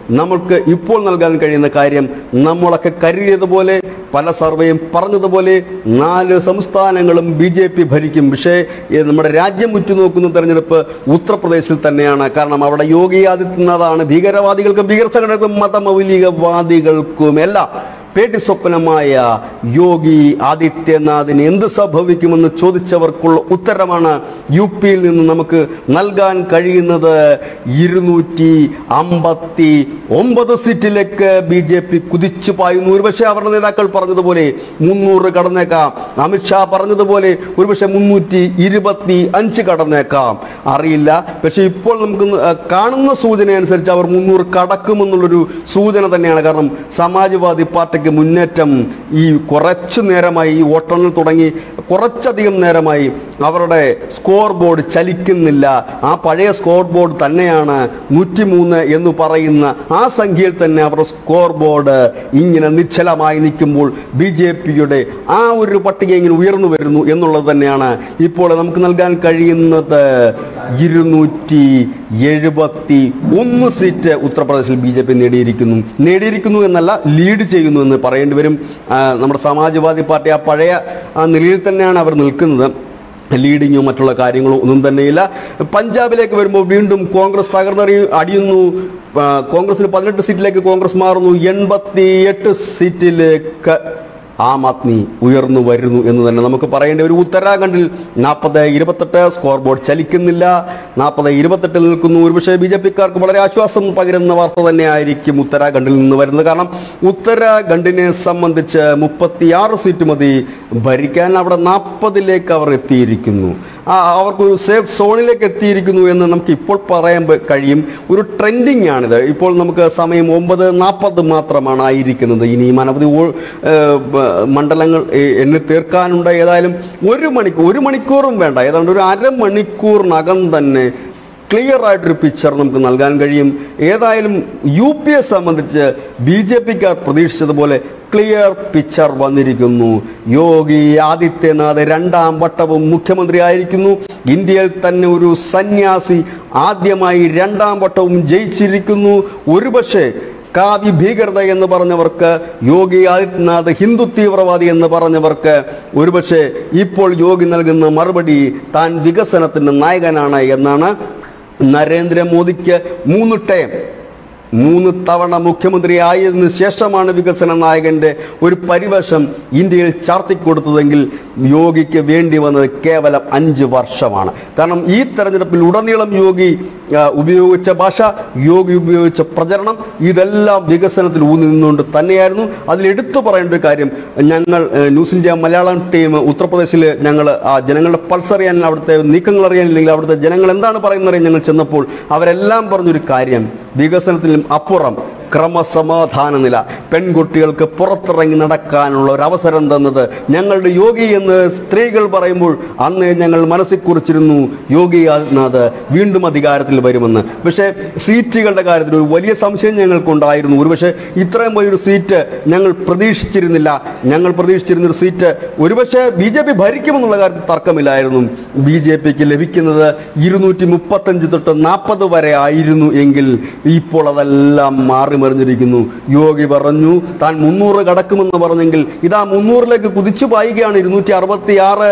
നമ്മൾക്ക് ഇപ്പോൾ നൽകാൻ കഴിയുന്ന കാര്യം നമ്മളൊക്കെ കരുതിയതുപോലെ പല സർവേയും പറഞ്ഞതുപോലെ നാല് സംസ്ഥാനങ്ങളും ബി ജെ പി ഭരിക്കും പക്ഷേ ഏ, നമ്മുടെ രാജ്യം ഉറ്റുനോക്കുന്ന തെരഞ്ഞെടുപ്പ് ഉത്തർപ്രദേശിൽ തന്നെയാണ് കാരണം അവിടെ യോഗി ആദിത്യനാഥാണ് ഭീകരവാദികൾക്കും ഭീകര സംഘടനകൾക്കും മതമൗലികവാദികൾക്കും എല്ലാം പേടി സ്വപ്നമായ യോഗി ആദിത്യനാഥിന് എന്ത് സംഭവിക്കുമെന്ന് ചോദിച്ചവർക്കുള്ള ഉത്തരമാണ് യു പിയിൽ നിന്ന് നമുക്ക് നൽകാൻ കഴിയുന്നത് ഇരുന്നൂറ്റി അമ്പത്തി ഒമ്പത് സീറ്റിലേക്ക് ബി ജെ പി കുതിച്ചു പായുന്നു ഒരുപക്ഷെ അവരുടെ നേതാക്കൾ പറഞ്ഞതുപോലെ മുന്നൂറ് കടന്നേക്കാം അമിത്ഷാ പറഞ്ഞതുപോലെ ഒരുപക്ഷെ മുന്നൂറ്റി ഇരുപത്തി അഞ്ച് കടന്നേക്കാം അറിയില്ല പക്ഷെ ഇപ്പോൾ നമുക്ക് ആ, കാണുന്ന സൂചന അനുസരിച്ച് അവർ മുന്നൂറ് കടക്കുമെന്നുള്ളൊരു സൂചന തന്നെയാണ് കാരണം സമാജ്വാദി പാർട്ടിക്ക് മുന്നേറ്റം ഈ കുറച്ചു നേരമായി ഈ വോട്ടെണ്ണൽ തുടങ്ങി കുറച്ചധികം നേരമായി അവരുടെ സ്കോർ ബോർഡ് ചലിക്കുന്നില്ല ആ പഴയ സ്കോർ ബോർഡ് തന്നെയാണ് നൂറ്റിമൂന്ന് എന്ന് പറയുന്ന ആ സംഖ്യയിൽ തന്നെ അവരുടെ സ്കോർ ബോർഡ് ഇങ്ങനെ നിശ്ചലമായി നിൽക്കുമ്പോൾ ബി ജെ പിയുടെ ആ ഒരു പട്ടിക ഇങ്ങനെ ഉയർന്നു വരുന്നു എന്നുള്ളത് തന്നെയാണ് ഇപ്പോൾ നമുക്ക് നൽകാൻ കഴിയുന്നത് ഇരുന്നൂറ്റി എഴുപത്തി ഒന്ന് സീറ്റ് ഉത്തർപ്രദേശിൽ ബി ജെ പി നേടിയിരിക്കുന്നു നേടിയിരിക്കുന്നു എന്നല്ല ലീഡ് ചെയ്യുന്നു എന്ന് പറയേണ്ടി വരും ആ, നമ്മുടെ സമാജ്വാദി പാർട്ടി ആ പഴയ ആ നിലയിൽ തന്നെയാണ് അവർ നിൽക്കുന്നത് ലീഡിങ്ങോ മറ്റുള്ള കാര്യങ്ങളോ ഒന്നും തന്നെയില്ല പഞ്ചാബിലേക്ക് വരുമ്പോൾ വീണ്ടും കോൺഗ്രസ് തകർന്നറി അടിയുന്നു ആ, കോൺഗ്രസിന് പതിനെട്ട് സീറ്റിലേക്ക് കോൺഗ്രസ് മാറുന്നു എൺപത്തി എട്ട് സീറ്റിലേക്ക് ആം ആദ്മി ഉയർന്നു വരുന്നു എന്ന് തന്നെ നമുക്ക് പറയേണ്ട ഒരു ഉത്തരാഖണ്ഡിൽ നാൽപ്പത് ഇരുപത്തെട്ട് സ്കോർ ബോർഡ് ചലിക്കുന്നില്ല നാൽപ്പത് ഇരുപത്തെട്ടിൽ നിൽക്കുന്നു ഒരുപക്ഷെ ബി ജെ പിക്കാർക്ക് വളരെ ആശ്വാസം പകരുന്ന വാർത്ത തന്നെ ആയിരിക്കും ഉത്തരാഖണ്ഡിൽ നിന്ന് വരുന്നത് കാരണം ഉത്തരാഖണ്ഡിനെ സംബന്ധിച്ച് മുപ്പത്തിയാറ് സീറ്റ് മതി ഭരിക്കാൻ അവിടെ നാൽപ്പതിലേക്ക് അവർ എത്തിയിരിക്കുന്നു ആ അവർക്ക് ഒരു സേഫ് സോണിലേക്ക് എത്തിയിരിക്കുന്നു എന്ന് നമുക്ക് ഇപ്പോൾ പറയാൻ പ- കഴിയും ഒരു ട്രെൻഡിങ് ആണിത് ഇപ്പോൾ നമുക്ക് സമയം ഒമ്പത് നാൽപ്പത് മാത്രമാണ് ആയിരിക്കുന്നത് ഇനിയും അനവധി ഓ- ഏഹ് ബ- മണ്ഡലങ്ങൾ എ- എണ്ണി തീർക്കാനുണ്ട് ഏതായാലും ഒരു മണിക്കൂർ ഒരു മണിക്കൂറും വേണ്ട ഏതാണ്ട് ഒരു അരമണിക്കൂറിനകം തന്നെ ക്ലിയർ ആയിട്ടൊരു പിക്ചർ നമുക്ക് നൽകാൻ കഴിയും ഏതായാലും യു പിയെ സംബന്ധിച്ച് ബി ജെ പിക്കാർ പ്രതീക്ഷിച്ചതുപോലെ ക്ലിയർ പിക്ചർ വന്നിരിക്കുന്നു യോഗി ആദിത്യനാഥ് രണ്ടാം വട്ടവും മുഖ്യമന്ത്രിയായിരിക്കുന്നു ഇന്ത്യയിൽ തന്നെ ഒരു സന്യാസി ആദ്യമായി രണ്ടാം വട്ടവും ജയിച്ചിരിക്കുന്നു ഒരുപക്ഷെ കാവ്യ ഭീകരത എന്ന് പറഞ്ഞവർക്ക് യോഗി ആദിത്യനാഥ് ഹിന്ദു തീവ്രവാദി എന്ന് പറഞ്ഞവർക്ക് ഒരുപക്ഷെ ഇപ്പോൾ യോഗി നൽകുന്ന മറുപടി താൻ വികസനത്തിന് നായകനാണ് എന്നാണ് നരേന്ദ്രമോദിക്ക് മൂന്ന് ടേം മൂന്ന് തവണ മുഖ്യമന്ത്രി ആയതിനു ശേഷമാണ് വികസന നായകന്റെ ഒരു പരിവേഷം ഇന്ത്യയിൽ ചാർത്തിക്കൊടുത്തതെങ്കിൽ യോഗിക്ക് വേണ്ടി വന്നത് കേവലം അഞ്ച് വർഷമാണ് കാരണം ഈ തെരഞ്ഞെടുപ്പിൽ ഉടനീളം യോഗി ആ, ഉപയോഗിച്ച ഭാഷ യോഗി ഉപയോഗിച്ച പ്രചരണം ഇതെല്ലാം വികസനത്തിൽ ഊന്നി നിന്നുകൊണ്ട് തന്നെയായിരുന്നു അതിൽ എടുത്തു പറയേണ്ട ഒരു കാര്യം ഞങ്ങൾ ഏ, ന്യൂസ് ഇന്ത്യ മലയാളം ടീം ഉത്തർപ്രദേശിൽ ഞങ്ങൾ ആ ജനങ്ങളുടെ പൾസ് അറിയാൻ അവിടുത്തെ നീക്കങ്ങൾ അറിയാനില്ലെങ്കിൽ അവിടുത്തെ ജനങ്ങൾ എന്താണ് പറയുന്നത് ഞങ്ങൾ ചെന്നപ്പോൾ അവരെല്ലാം പറഞ്ഞൊരു കാര്യം വികസനത്തിലും അപ്പുറം ക്രമസമാധാന നില പെൺകുട്ടികൾക്ക് പുറത്തിറങ്ങി നടക്കാനുള്ള ഒരു അവസരം തന്നത് ഞങ്ങളുടെ യോഗി എന്ന് സ്ത്രീകൾ പറയുമ്പോൾ അന്ന് ഞങ്ങൾ മനസ്സിൽ കുറിച്ചിരുന്നു യോഗി ആദിത്യനാഥ് വീണ്ടും അധികാരത്തിൽ വരുമെന്ന് പക്ഷേ സീറ്റുകളുടെ കാര്യത്തിൽ ഒരു വലിയ സംശയം ഞങ്ങൾക്കുണ്ടായിരുന്നു ഒരുപക്ഷെ ഇത്രയും വലിയൊരു സീറ്റ് ഞങ്ങൾ പ്രതീക്ഷിച്ചിരുന്നില്ല ഞങ്ങൾ പ്രതീക്ഷിച്ചിരുന്ന ഒരു സീറ്റ് ഒരുപക്ഷെ ബി ജെ പി ഭരിക്കുമെന്നുള്ള കാര്യത്തിൽ തർക്കമില്ലായിരുന്നു ബി ജെ പിക്ക് ലഭിക്കുന്നത് ഇരുന്നൂറ്റി മുപ്പത്തഞ്ച് തൊട്ട് നാൽപ്പത് വരെ ആയിരുന്നു എങ്കിൽ ഇപ്പോൾ അതെല്ലാം മാറി മറിഞ്ഞിരിക്കുന്നു യോഗി പറഞ്ഞു താൻ മുന്നൂറ് കടക്കുമെന്ന് പറഞ്ഞെങ്കിൽ ഇതാ മുന്നൂറിലേക്ക് കുതിച്ചു പായുകയാണ് ഇരുന്നൂറ്റി അറുപത്തി ആറ്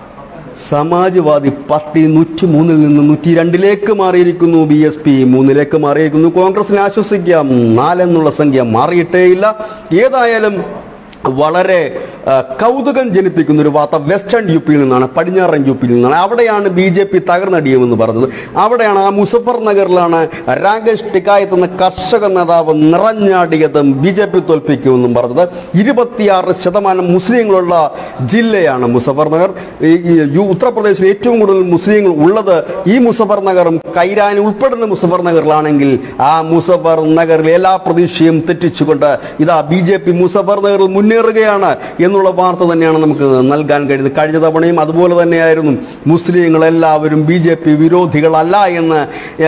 സമാജ്വാദി പാർട്ടി നൂറ്റി മൂന്നിൽ നിന്ന് നൂറ്റി രണ്ടിലേക്ക് മാറിയിരിക്കുന്നു ബി എസ് പി മൂന്നിലേക്ക് മാറിയിരിക്കുന്നു കോൺഗ്രസിനെ ആശ്വസിക്കാം നാലെന്നുള്ള സംഖ്യ മാറിയിട്ടേയില്ല ഏതായാലും വളരെ ആ, കൗതുകം ജനിപ്പിക്കുന്ന ഒരു വാർത്ത വെസ്റ്റേൺ യു പിയിൽ നിന്നാണ് പടിഞ്ഞാറൻ യു പിയിൽ നിന്നാണ് അവിടെയാണ് ബി ജെ പി തകർന്നടിയുമെന്ന് പറഞ്ഞത് അവിടെയാണ് ആ മുസഫർ നഗറിലാണ് രാകേഷ് ടിക്കായത്ത് എന്ന കർഷക നേതാവ് നിറഞ്ഞാടിയതും ബി ജെ പി തോൽപ്പിക്കുമെന്നും പറഞ്ഞത് ഇരുപത്തിയാറ് ശതമാനം മുസ്ലിങ്ങളുള്ള ജില്ലയാണ് മുസഫർ നഗർ ഈ ഈ യു ഉത്തർപ്രദേശിൽ ഏറ്റവും കൂടുതൽ മുസ്ലിങ്ങൾ ഉള്ളത് ഈ മുസഫർ നഗറും കൈരാനി ഉൾപ്പെടുന്ന മുസഫർ നഗറിലാണെങ്കിൽ ആ മുസഫർ നഗറിൽ എല്ലാ പ്രതീക്ഷയും തെറ്റിച്ചുകൊണ്ട് ഇതാ ബി ജെ പി മുസഫർ നഗറിൽ മുന്നിൽ മുന്നേറുകയാണ് എന്നുള്ള വാർത്ത തന്നെയാണ് നമുക്ക് നൽകാൻ കഴിയുന്നത് കഴിഞ്ഞ തവണയും അതുപോലെ തന്നെയായിരുന്നു മുസ്ലിങ്ങൾ എല്ലാവരും ബി ജെ പി വിരോധികളല്ല എന്ന്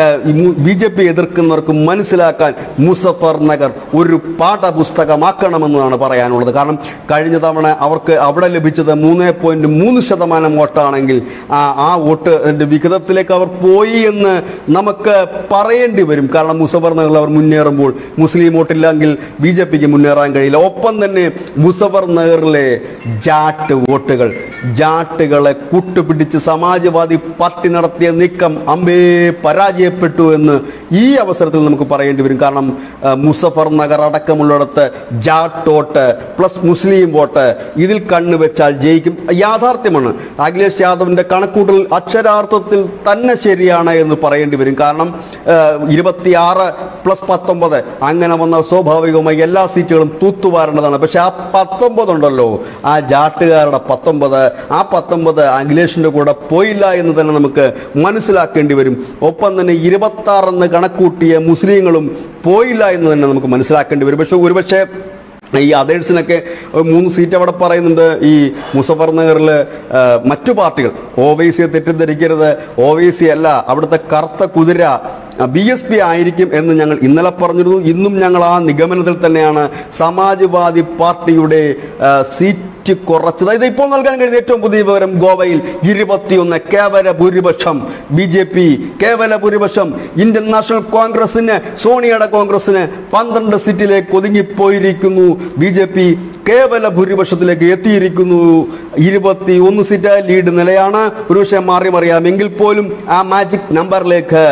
ബി ജെ പി എതിർക്കുന്നവർക്ക് മനസ്സിലാക്കാൻ മുസഫർ നഗർ ഒരു പാഠപുസ്തകമാക്കണമെന്നാണ് പറയാനുള്ളത് കാരണം കഴിഞ്ഞ തവണ അവർക്ക് അവിടെ ലഭിച്ചത് മൂന്ന് പോയിന്റ് മൂന്ന് ശതമാനം വോട്ടാണെങ്കിൽ ആ ആ വോട്ട് വിഹിതത്തിലേക്ക് അവർ പോയി എന്ന് നമുക്ക് പറയേണ്ടി വരും കാരണം മുസഫർ നഗറിൽ അവർ മുന്നേറുമ്പോൾ മുസ്ലിം വോട്ടില്ലെങ്കിൽ ബി ജെ പിക്ക് മുന്നേറാൻ കഴിയില്ല ഒപ്പം തന്നെ മുസഫർ നഗറിലെ ജാട്ട് വോട്ടുകൾ ജാട്ടുകളെ കൂട്ടുപിടിച്ച് സമാജ്വാദി പാർട്ടി നടത്തിയ നീക്കം അമ്പേ പരാജയപ്പെട്ടു എന്ന് ഈ അവസരത്തിൽ നമുക്ക് പറയേണ്ടി വരും കാരണം ആ, മുസഫർ നഗർ അടക്കമുള്ളിടത്ത് ജാട്ട് വോട്ട് പ്ലസ് മുസ്ലിം വോട്ട് ഇതിൽ കണ്ണുവെച്ചാൽ ജയിക്കും യാഥാർത്ഥ്യമാണ് അഖിലേഷ് യാദവിന്റെ കണക്കൂട്ടൽ അക്ഷരാർത്ഥത്തിൽ തന്നെ ശരിയാണ് എന്ന് പറയേണ്ടി വരും കാരണം ഇരുപത്തിയാറ് പ്ലസ് പത്തൊമ്പത് അങ്ങനെ വന്നാൽ സ്വാഭാവികമായി എല്ലാ സീറ്റുകളും തൂത്തുവാരേണ്ടതാണ് പക്ഷെ ആ പത്തൊമ്പത് ഉണ്ടല്ലോ ആ ജാട്ടുകാരുടെ പത്തൊമ്പത് ആ പത്തൊമ്പത് അഖിലേഷിന്റെ കൂടെ പോയില്ല എന്ന് തന്നെ നമുക്ക് മനസ്സിലാക്കേണ്ടി വരും ഒപ്പം തന്നെ ഇരുപത്തി ആറെന്ന് കണക്കൂട്ടിയ മുസ്ലിങ്ങളും പോയില്ല എന്ന് തന്നെ നമുക്ക് മനസ്സിലാക്കേണ്ടി വരും പക്ഷെ ഒരുപക്ഷെ ഈ അതേഴ്സിനൊക്കെ മൂന്ന് സീറ്റ് അവിടെ പറയുന്നുണ്ട് ഈ മുസഫർ നഗറിൽ മറ്റു പാർട്ടികൾ ഒവൈസിയെ തെറ്റിദ്ധരിക്കരുത് ഒവൈസി അല്ല അവിടുത്തെ കറുത്ത കുതിര ബി എസ് പി ആയിരിക്കും എന്ന് ഞങ്ങൾ ഇന്നലെ പറഞ്ഞിരുന്നു ഇന്നും ഞങ്ങൾ ആ നിഗമനത്തിൽ തന്നെയാണ് സമാജ്വാദി പാർട്ടിയുടെ ആ, സീറ്റ് കുറച്ചത് ഇത് ഇപ്പോൾ നൽകാൻ കഴിയുന്ന ഏറ്റവും പുതിയ വിവരം ഗോവയിൽ ഇരുപത്തിയൊന്ന് കേവല ഭൂരിപക്ഷം ബി ജെ പി കേവല ഭൂരിപക്ഷം ഇന്ത്യൻ നാഷണൽ കോൺഗ്രസിന് സോണിയയുടെ കോൺഗ്രസിന് പന്ത്രണ്ട് സീറ്റിലേക്ക് ഒതുങ്ങിപ്പോയിരിക്കുന്നു ബി ജെ പി കേവല ഭൂരിപക്ഷത്തിലേക്ക് എത്തിയിരിക്കുന്നു ഇരുപത്തി ഒന്ന് സീറ്റ് ലീഡ് നിലയാണ് ഒരുപക്ഷെ മാറി മറിയാമെങ്കിൽ പോലും ആ മാജിക് നമ്പറിലേക്ക്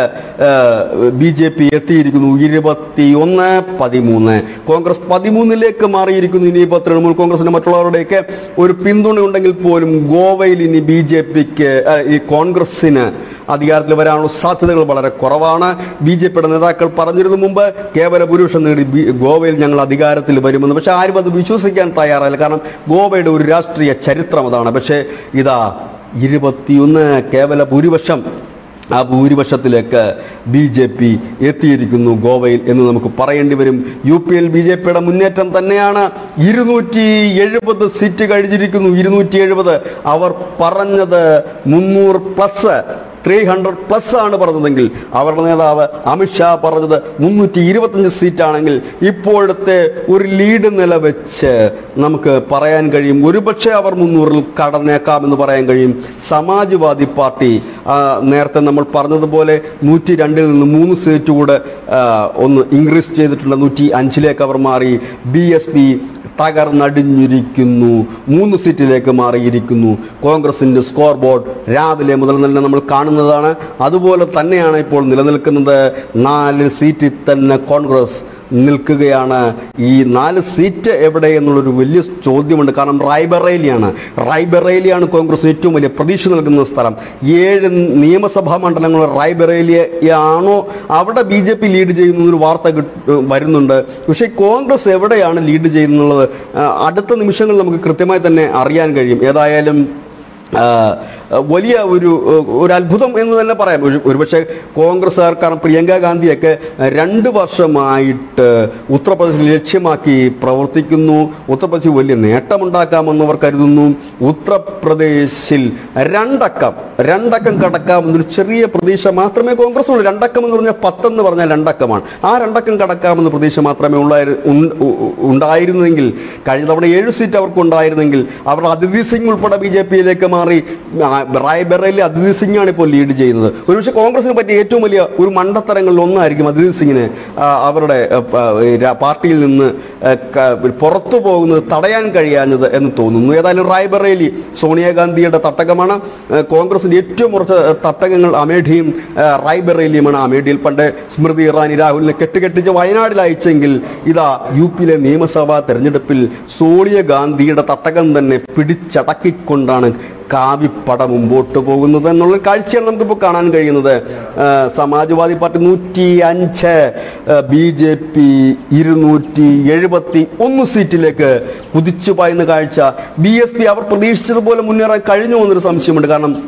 ബി ജെ പി എത്തിയിരിക്കുന്നു ഇരുപത്തി ഒന്ന് പതിമൂന്ന് കോൺഗ്രസ് പതിമൂന്നിലേക്ക് മാറിയിരിക്കുന്നു ഇനിയിപ്പോൾ തൃണമൂൽ കോൺഗ്രസിന് മറ്റുള്ളവരുടെയൊക്കെ ഒരു പിന്തുണ ഉണ്ടെങ്കിൽ പോലും ഗോവയിൽ ഇനി ബി ജെ പിക്ക് ഈ കോൺഗ്രസിന് അധികാരത്തിൽ വരാനുള്ള സാധ്യതകൾ വളരെ കുറവാണ് ബി ജെ പിയുടെ നേതാക്കൾ പറഞ്ഞിരുന്നു മുമ്പ് കേവല ഭൂരിപക്ഷം നേടി ബി- ഗോവയിൽ ഞങ്ങൾ അധികാരത്തിൽ വരുമെന്ന് പക്ഷെ ആരും അത് വിശ്വസിക്കാൻ തയ്യാറല്ല കാരണം ഗോവയുടെ ഒരു രാഷ്ട്രീയ ചരിത്രം അതാണ് പക്ഷേ ഇതാ ഇരുപത്തിയൊന്ന് കേവല ഭൂരിപക്ഷം ആ ഭൂരിപക്ഷത്തിലേക്ക് ബി ജെ പി എത്തിയിരിക്കുന്നു ഗോവയിൽ എന്ന് നമുക്ക് പറയേണ്ടി വരും യു പിയിൽ ബി ജെ പിയുടെ മുന്നേറ്റം തന്നെയാണ് ഇരുന്നൂറ്റി എഴുപത് സീറ്റ് കഴിഞ്ഞിരിക്കുന്നു ഇരുന്നൂറ്റി എഴുപത് അവർ പറഞ്ഞത് മുന്നൂറ് പ്ലസ് ത്രീ ഹൺഡ്രഡ് പ്ലസ് ആണ് പറഞ്ഞതെങ്കിൽ അവരുടെ നേതാവ് അമിത്ഷാ പറഞ്ഞത് മുന്നൂറ്റി ഇരുപത്തഞ്ച് സീറ്റാണെങ്കിൽ ഇപ്പോഴത്തെ ഒരു ലീഡ് നില വെച്ച് നമുക്ക് പറയാൻ കഴിയും ഒരുപക്ഷെ അവർ മുന്നൂറിൽ കടന്നേക്കാമെന്ന് പറയാൻ കഴിയും സമാജ്വാദി പാർട്ടി ആ, നേരത്തെ നമ്മൾ പറഞ്ഞതുപോലെ നൂറ്റി രണ്ടിൽ നിന്ന് മൂന്ന് സീറ്റ് കൂടെ ആ, ഒന്ന് ഇൻക്രീസ് ചെയ്തിട്ടുണ്ട് നൂറ്റി അഞ്ചിലേക്ക് അവർ മാറി ബി എസ് പി തകർന്നടിഞ്ഞിരിക്കുന്നു മൂന്ന് സീറ്റിലേക്ക് മാറിയിരിക്കുന്നു കോൺഗ്രസിന്റെ സ്കോർ ബോർഡ് രാവിലെ മുതൽ തന്നെ നമ്മൾ കാണുന്നതാണ് അതുപോലെ തന്നെയാണ് ഇപ്പോൾ നിലനിൽക്കുന്നത് നാല് സീറ്റിൽ തന്നെ കോൺഗ്രസ് നിൽക്കുകയാണ് ഈ നാല് സീറ്റ് എവിടെ എന്നുള്ളൊരു വലിയ ചോദ്യമുണ്ട് കാരണം റായ്ബറേലിയാണ് റായ്ബറേലിയാണ് കോൺഗ്രസിന് ഏറ്റവും വലിയ പ്രതീക്ഷ നൽകുന്ന സ്ഥലം ഏഴ് നിയമസഭാ മണ്ഡലങ്ങൾ റായ്ബറേലിയാണോ അവിടെ ബി ജെ പി ലീഡ് ചെയ്യുന്ന ഒരു വാർത്ത കിട്ട- വരുന്നുണ്ട് പക്ഷേ കോൺഗ്രസ് എവിടെയാണ് ലീഡ് ചെയ്യുന്നുള്ളത് ആ, അടുത്ത നിമിഷങ്ങളിൽ നമുക്ക് കൃത്യമായി തന്നെ അറിയാൻ കഴിയും ഏതായാലും ആ, വലിയ ഒരു ഒരു അത്ഭുതം എന്ന് തന്നെ പറയാം ഒരു- ഒരുപക്ഷെ കോൺഗ്രസ്സുകാർ കാരണം പ്രിയങ്ക ഗാന്ധിയൊക്കെ രണ്ട് വർഷമായിട്ട് ഉത്തർപ്രദേശിൽ ലക്ഷ്യമാക്കി പ്രവർത്തിക്കുന്നു ഉത്തർപ്രദേശിൽ വലിയ നേട്ടമുണ്ടാക്കാമെന്ന് അവർ കരുതുന്നു ഉത്തർപ്രദേശിൽ രണ്ടക്കം രണ്ടക്കം കടക്കാമെന്നൊരു ചെറിയ പ്രതീക്ഷ മാത്രമേ കോൺഗ്രസിനുള്ളൂ രണ്ടക്കം എന്ന് പറഞ്ഞാൽ പത്തെന്ന് പറഞ്ഞാൽ രണ്ടക്കമാണ് ആ രണ്ടക്കം കടക്കാമെന്ന പ്രതീക്ഷ മാത്രമേ ഉള്ളായിരു ഉൺ- ഉ- ഉ- ഉണ്ടായിരുന്നെങ്കിൽ കഴിഞ്ഞ തവണ ഏഴ് സീറ്റ് അവർക്ക് ഉണ്ടായിരുന്നെങ്കിൽ അവർ അതിഥി സിംഗ് ഉൾപ്പെടെ ബി ജെ പിയിലേക്ക് മാറി ആ, റായ്ബറേലി അതിഥി സിംഗ് ആണ് ഇപ്പോൾ ലീഡ് ചെയ്യുന്നത് ഒരുപക്ഷെ കോൺഗ്രസിന് പറ്റിയ ഏറ്റവും വലിയ ഒരു മണ്ടത്തരങ്ങളിൽ ഒന്നായിരിക്കും അതിഥി സിംഗിന് ആ, അവരുടെ ആ, പ- ഈ രാ- പാർട്ടിയിൽ നിന്ന് ആ, ക- പുറത്തു പോകുന്നത് തടയാൻ കഴിയാഞ്ഞത് എന്ന് തോന്നുന്നു ഏതായാലും റായ്ബറേലി സോണിയാഗാന്ധിയുടെ തട്ടകമാണ് ആ, കോൺഗ്രസിന്റെ ഏറ്റവും കുറച്ച് തട്ടകങ്ങൾ അമേഠിയും ആ, റായ്ബറേലിയുമാണ് അമേഠിയിൽ പണ്ട് സ്മൃതി ഇറാനി രാഹുലിനെ കെട്ടുകെട്ടിച്ച് വയനാട്ടിൽ അയച്ചെങ്കിൽ ഇതാ യു പിയിലെ നിയമസഭാ തെരഞ്ഞെടുപ്പിൽ സോണിയാഗാന്ധിയുടെ തട്ടകം തന്നെ പിടിച്ചടക്കിക്കൊണ്ടാണ് കാവിപ്പട മുമ്പോട്ട് പോകുന്നത് എന്നുള്ള കാഴ്ചയാണ് നമുക്കിപ്പോൾ കാണാൻ കഴിയുന്നത് ആ, സമാജ്വാദി പാർട്ടി നൂറ്റി അഞ്ച് ബി ജെ പി ഇരുന്നൂറ്റി എഴുപത്തി ഒന്ന് സീറ്റിലേക്ക് കുതിച്ചു പായുന്ന കാഴ്ച ബി എസ് പി അവർ പ്രതീക്ഷിച്ചതുപോലെ മുന്നേറാൻ കഴിഞ്ഞു എന്നൊരു സംശയമുണ്ട് കാരണം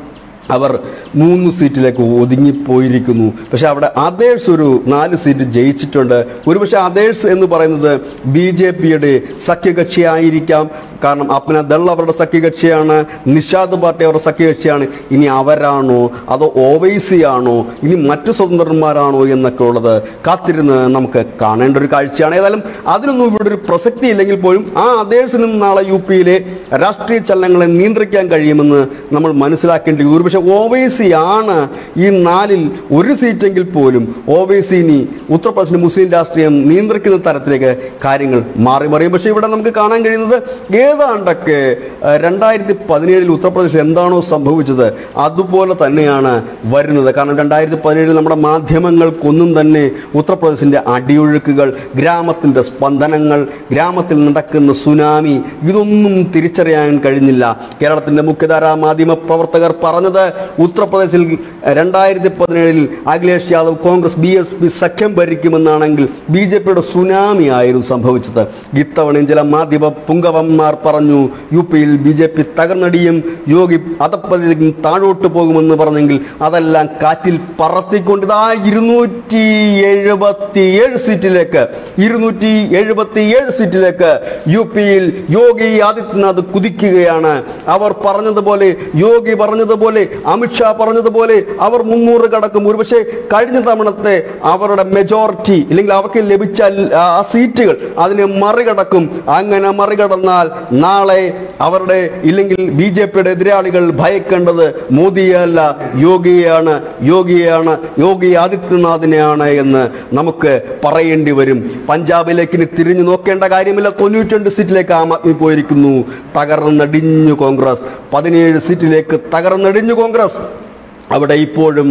അവർ മൂന്ന് സീറ്റിലേക്ക് ഒതുങ്ങിപ്പോയിരിക്കുന്നു പക്ഷെ അവിടെ അതേഴ്സ് ഒരു നാല് സീറ്റ് ജയിച്ചിട്ടുണ്ട് ഒരുപക്ഷെ അതേഴ്സ് എന്ന് പറയുന്നത് ബി ജെ പിയുടെ സഖ്യകക്ഷിയായിരിക്കാം കാരണം അപ്ന ദൾ അവരുടെ സഖ്യകക്ഷിയാണ് നിഷാദ് പാർട്ടി അവരുടെ സഖ്യകക്ഷിയാണ് ഇനി അവരാണോ അതോ ഒവൈസി ആണോ ഇനി മറ്റു സ്വതന്ത്രന്മാരാണോ എന്നൊക്കെ ഉള്ളത് കാത്തിരുന്ന് നമുക്ക് കാണേണ്ട ഒരു കാഴ്ചയാണ് ഏതായാലും അതിനൊന്നും ഇവിടെ ഒരു പ്രസക്തി ഇല്ലെങ്കിൽ പോലും ആ അതേഴ്സിനും നാളെ യു പിയിലെ രാഷ്ട്രീയ ചലനങ്ങളെ നിയന്ത്രിക്കാൻ കഴിയുമെന്ന് നമ്മൾ മനസ്സിലാക്കേണ്ടി ഒരുപക്ഷെ ഒവൈസി ആണ് ഈ നാലിൽ ഒരു സീറ്റെങ്കിൽ പോലും ഒവൈസി ഇനി ഉത്തർപ്രദേശിലെ മുസ്ലിം രാഷ്ട്രീയം നിയന്ത്രിക്കുന്ന തരത്തിലേക്ക് കാര്യങ്ങൾ മാറി മറിയും പക്ഷേ ഇവിടെ നമുക്ക് കാണാൻ കഴിയുന്നത് ഏതാണ്ടൊക്കെ ഏഹ്, രണ്ടായിരത്തി പതിനേഴിൽ ഉത്തർപ്രദേശിൽ എന്താണോ സംഭവിച്ചത് അതുപോലെ തന്നെയാണ് വരുന്നത് കാരണം രണ്ടായിരത്തി പതിനേഴിൽ നമ്മുടെ മാധ്യമങ്ങൾക്കൊന്നും തന്നെ ഉത്തർപ്രദേശിൻ്റെ അടിയൊഴുക്കുകൾ ഗ്രാമത്തിൻ്റെ സ്പന്ദനങ്ങൾ ഗ്രാമത്തിൽ നടക്കുന്ന സുനാമി ഇതൊന്നും തിരിച്ചറിയാൻ കഴിഞ്ഞില്ല കേരളത്തിൻ്റെ മുഖ്യധാരാ മാധ്യമ പ്രവർത്തകർ പറഞ്ഞത് ഉത്തർപ്രദേശിൽ രണ്ടായിരത്തി പതിനേഴിൽ Akhilesh Yadav Congress B S P സഖ്യം ഭരിക്കുമെന്നാണെങ്കിൽ ബി ജെ പിയുടെ സുനാമി ആയിരുന്നു സംഭവിച്ചത് ഇത്തവണയും ചില മാധ്യമ പുങ്കവന്മാർ പറഞ്ഞു യു പിയിൽ ബി ജെ പി തകർന്നടിയും യോഗി അതപ്പതിലേക്കും താഴോട്ട് പോകുമെന്ന് പറഞ്ഞെങ്കിൽ അതെല്ലാം കാറ്റിൽ പറത്തിക്കൊണ്ട് ഇതാ ഇരുന്നൂറ്റി എഴുപത്തി ഏഴ് സീറ്റിലേക്ക് ഇരുന്നൂറ്റി എഴുപത്തി ഏഴ് സീറ്റിലേക്ക് യു പിയിൽ യോഗി ആദിത്യനാഥ് കുതിക്കുകയാണ് അവർ പറഞ്ഞതുപോലെ യോഗി പറഞ്ഞതുപോലെ അമിത്ഷാ പറഞ്ഞതുപോലെ അവർ മുന്നൂറ് കടക്കും ഒരുപക്ഷെ കഴിഞ്ഞ തവണത്തെ അവരുടെ മെജോറിറ്റി ഇല്ലെങ്കിൽ അവർക്ക് ലഭിച്ച ആ സീറ്റുകൾ അതിനെ മറികടക്കും അങ്ങനെ മറികടന്നാൽ നാളെ അവരുടെ ഇല്ലെങ്കിൽ ബി ജെ പിയുടെ എതിരാളികൾ ഭയക്കേണ്ടത് മോദിയല്ല യോഗിയെയാണ് യോഗിയെയാണ് യോഗി ആദിത്യനാഥിനെയാണ് എന്ന് നമുക്ക് പറയേണ്ടി വരും പഞ്ചാബിലേക്ക് ഇനി തിരിഞ്ഞു നോക്കേണ്ട കാര്യമില്ല തൊണ്ണൂറ്റിരണ്ട് സീറ്റിലേക്ക് ആം ആദ്മി പോയിരിക്കുന്നു തകർന്നടിഞ്ഞു കോൺഗ്രസ് പതിനേഴ് സീറ്റിലേക്ക് തകർന്നടിഞ്ഞു കോൺഗ്രസ് അവിടെ ഇപ്പോഴും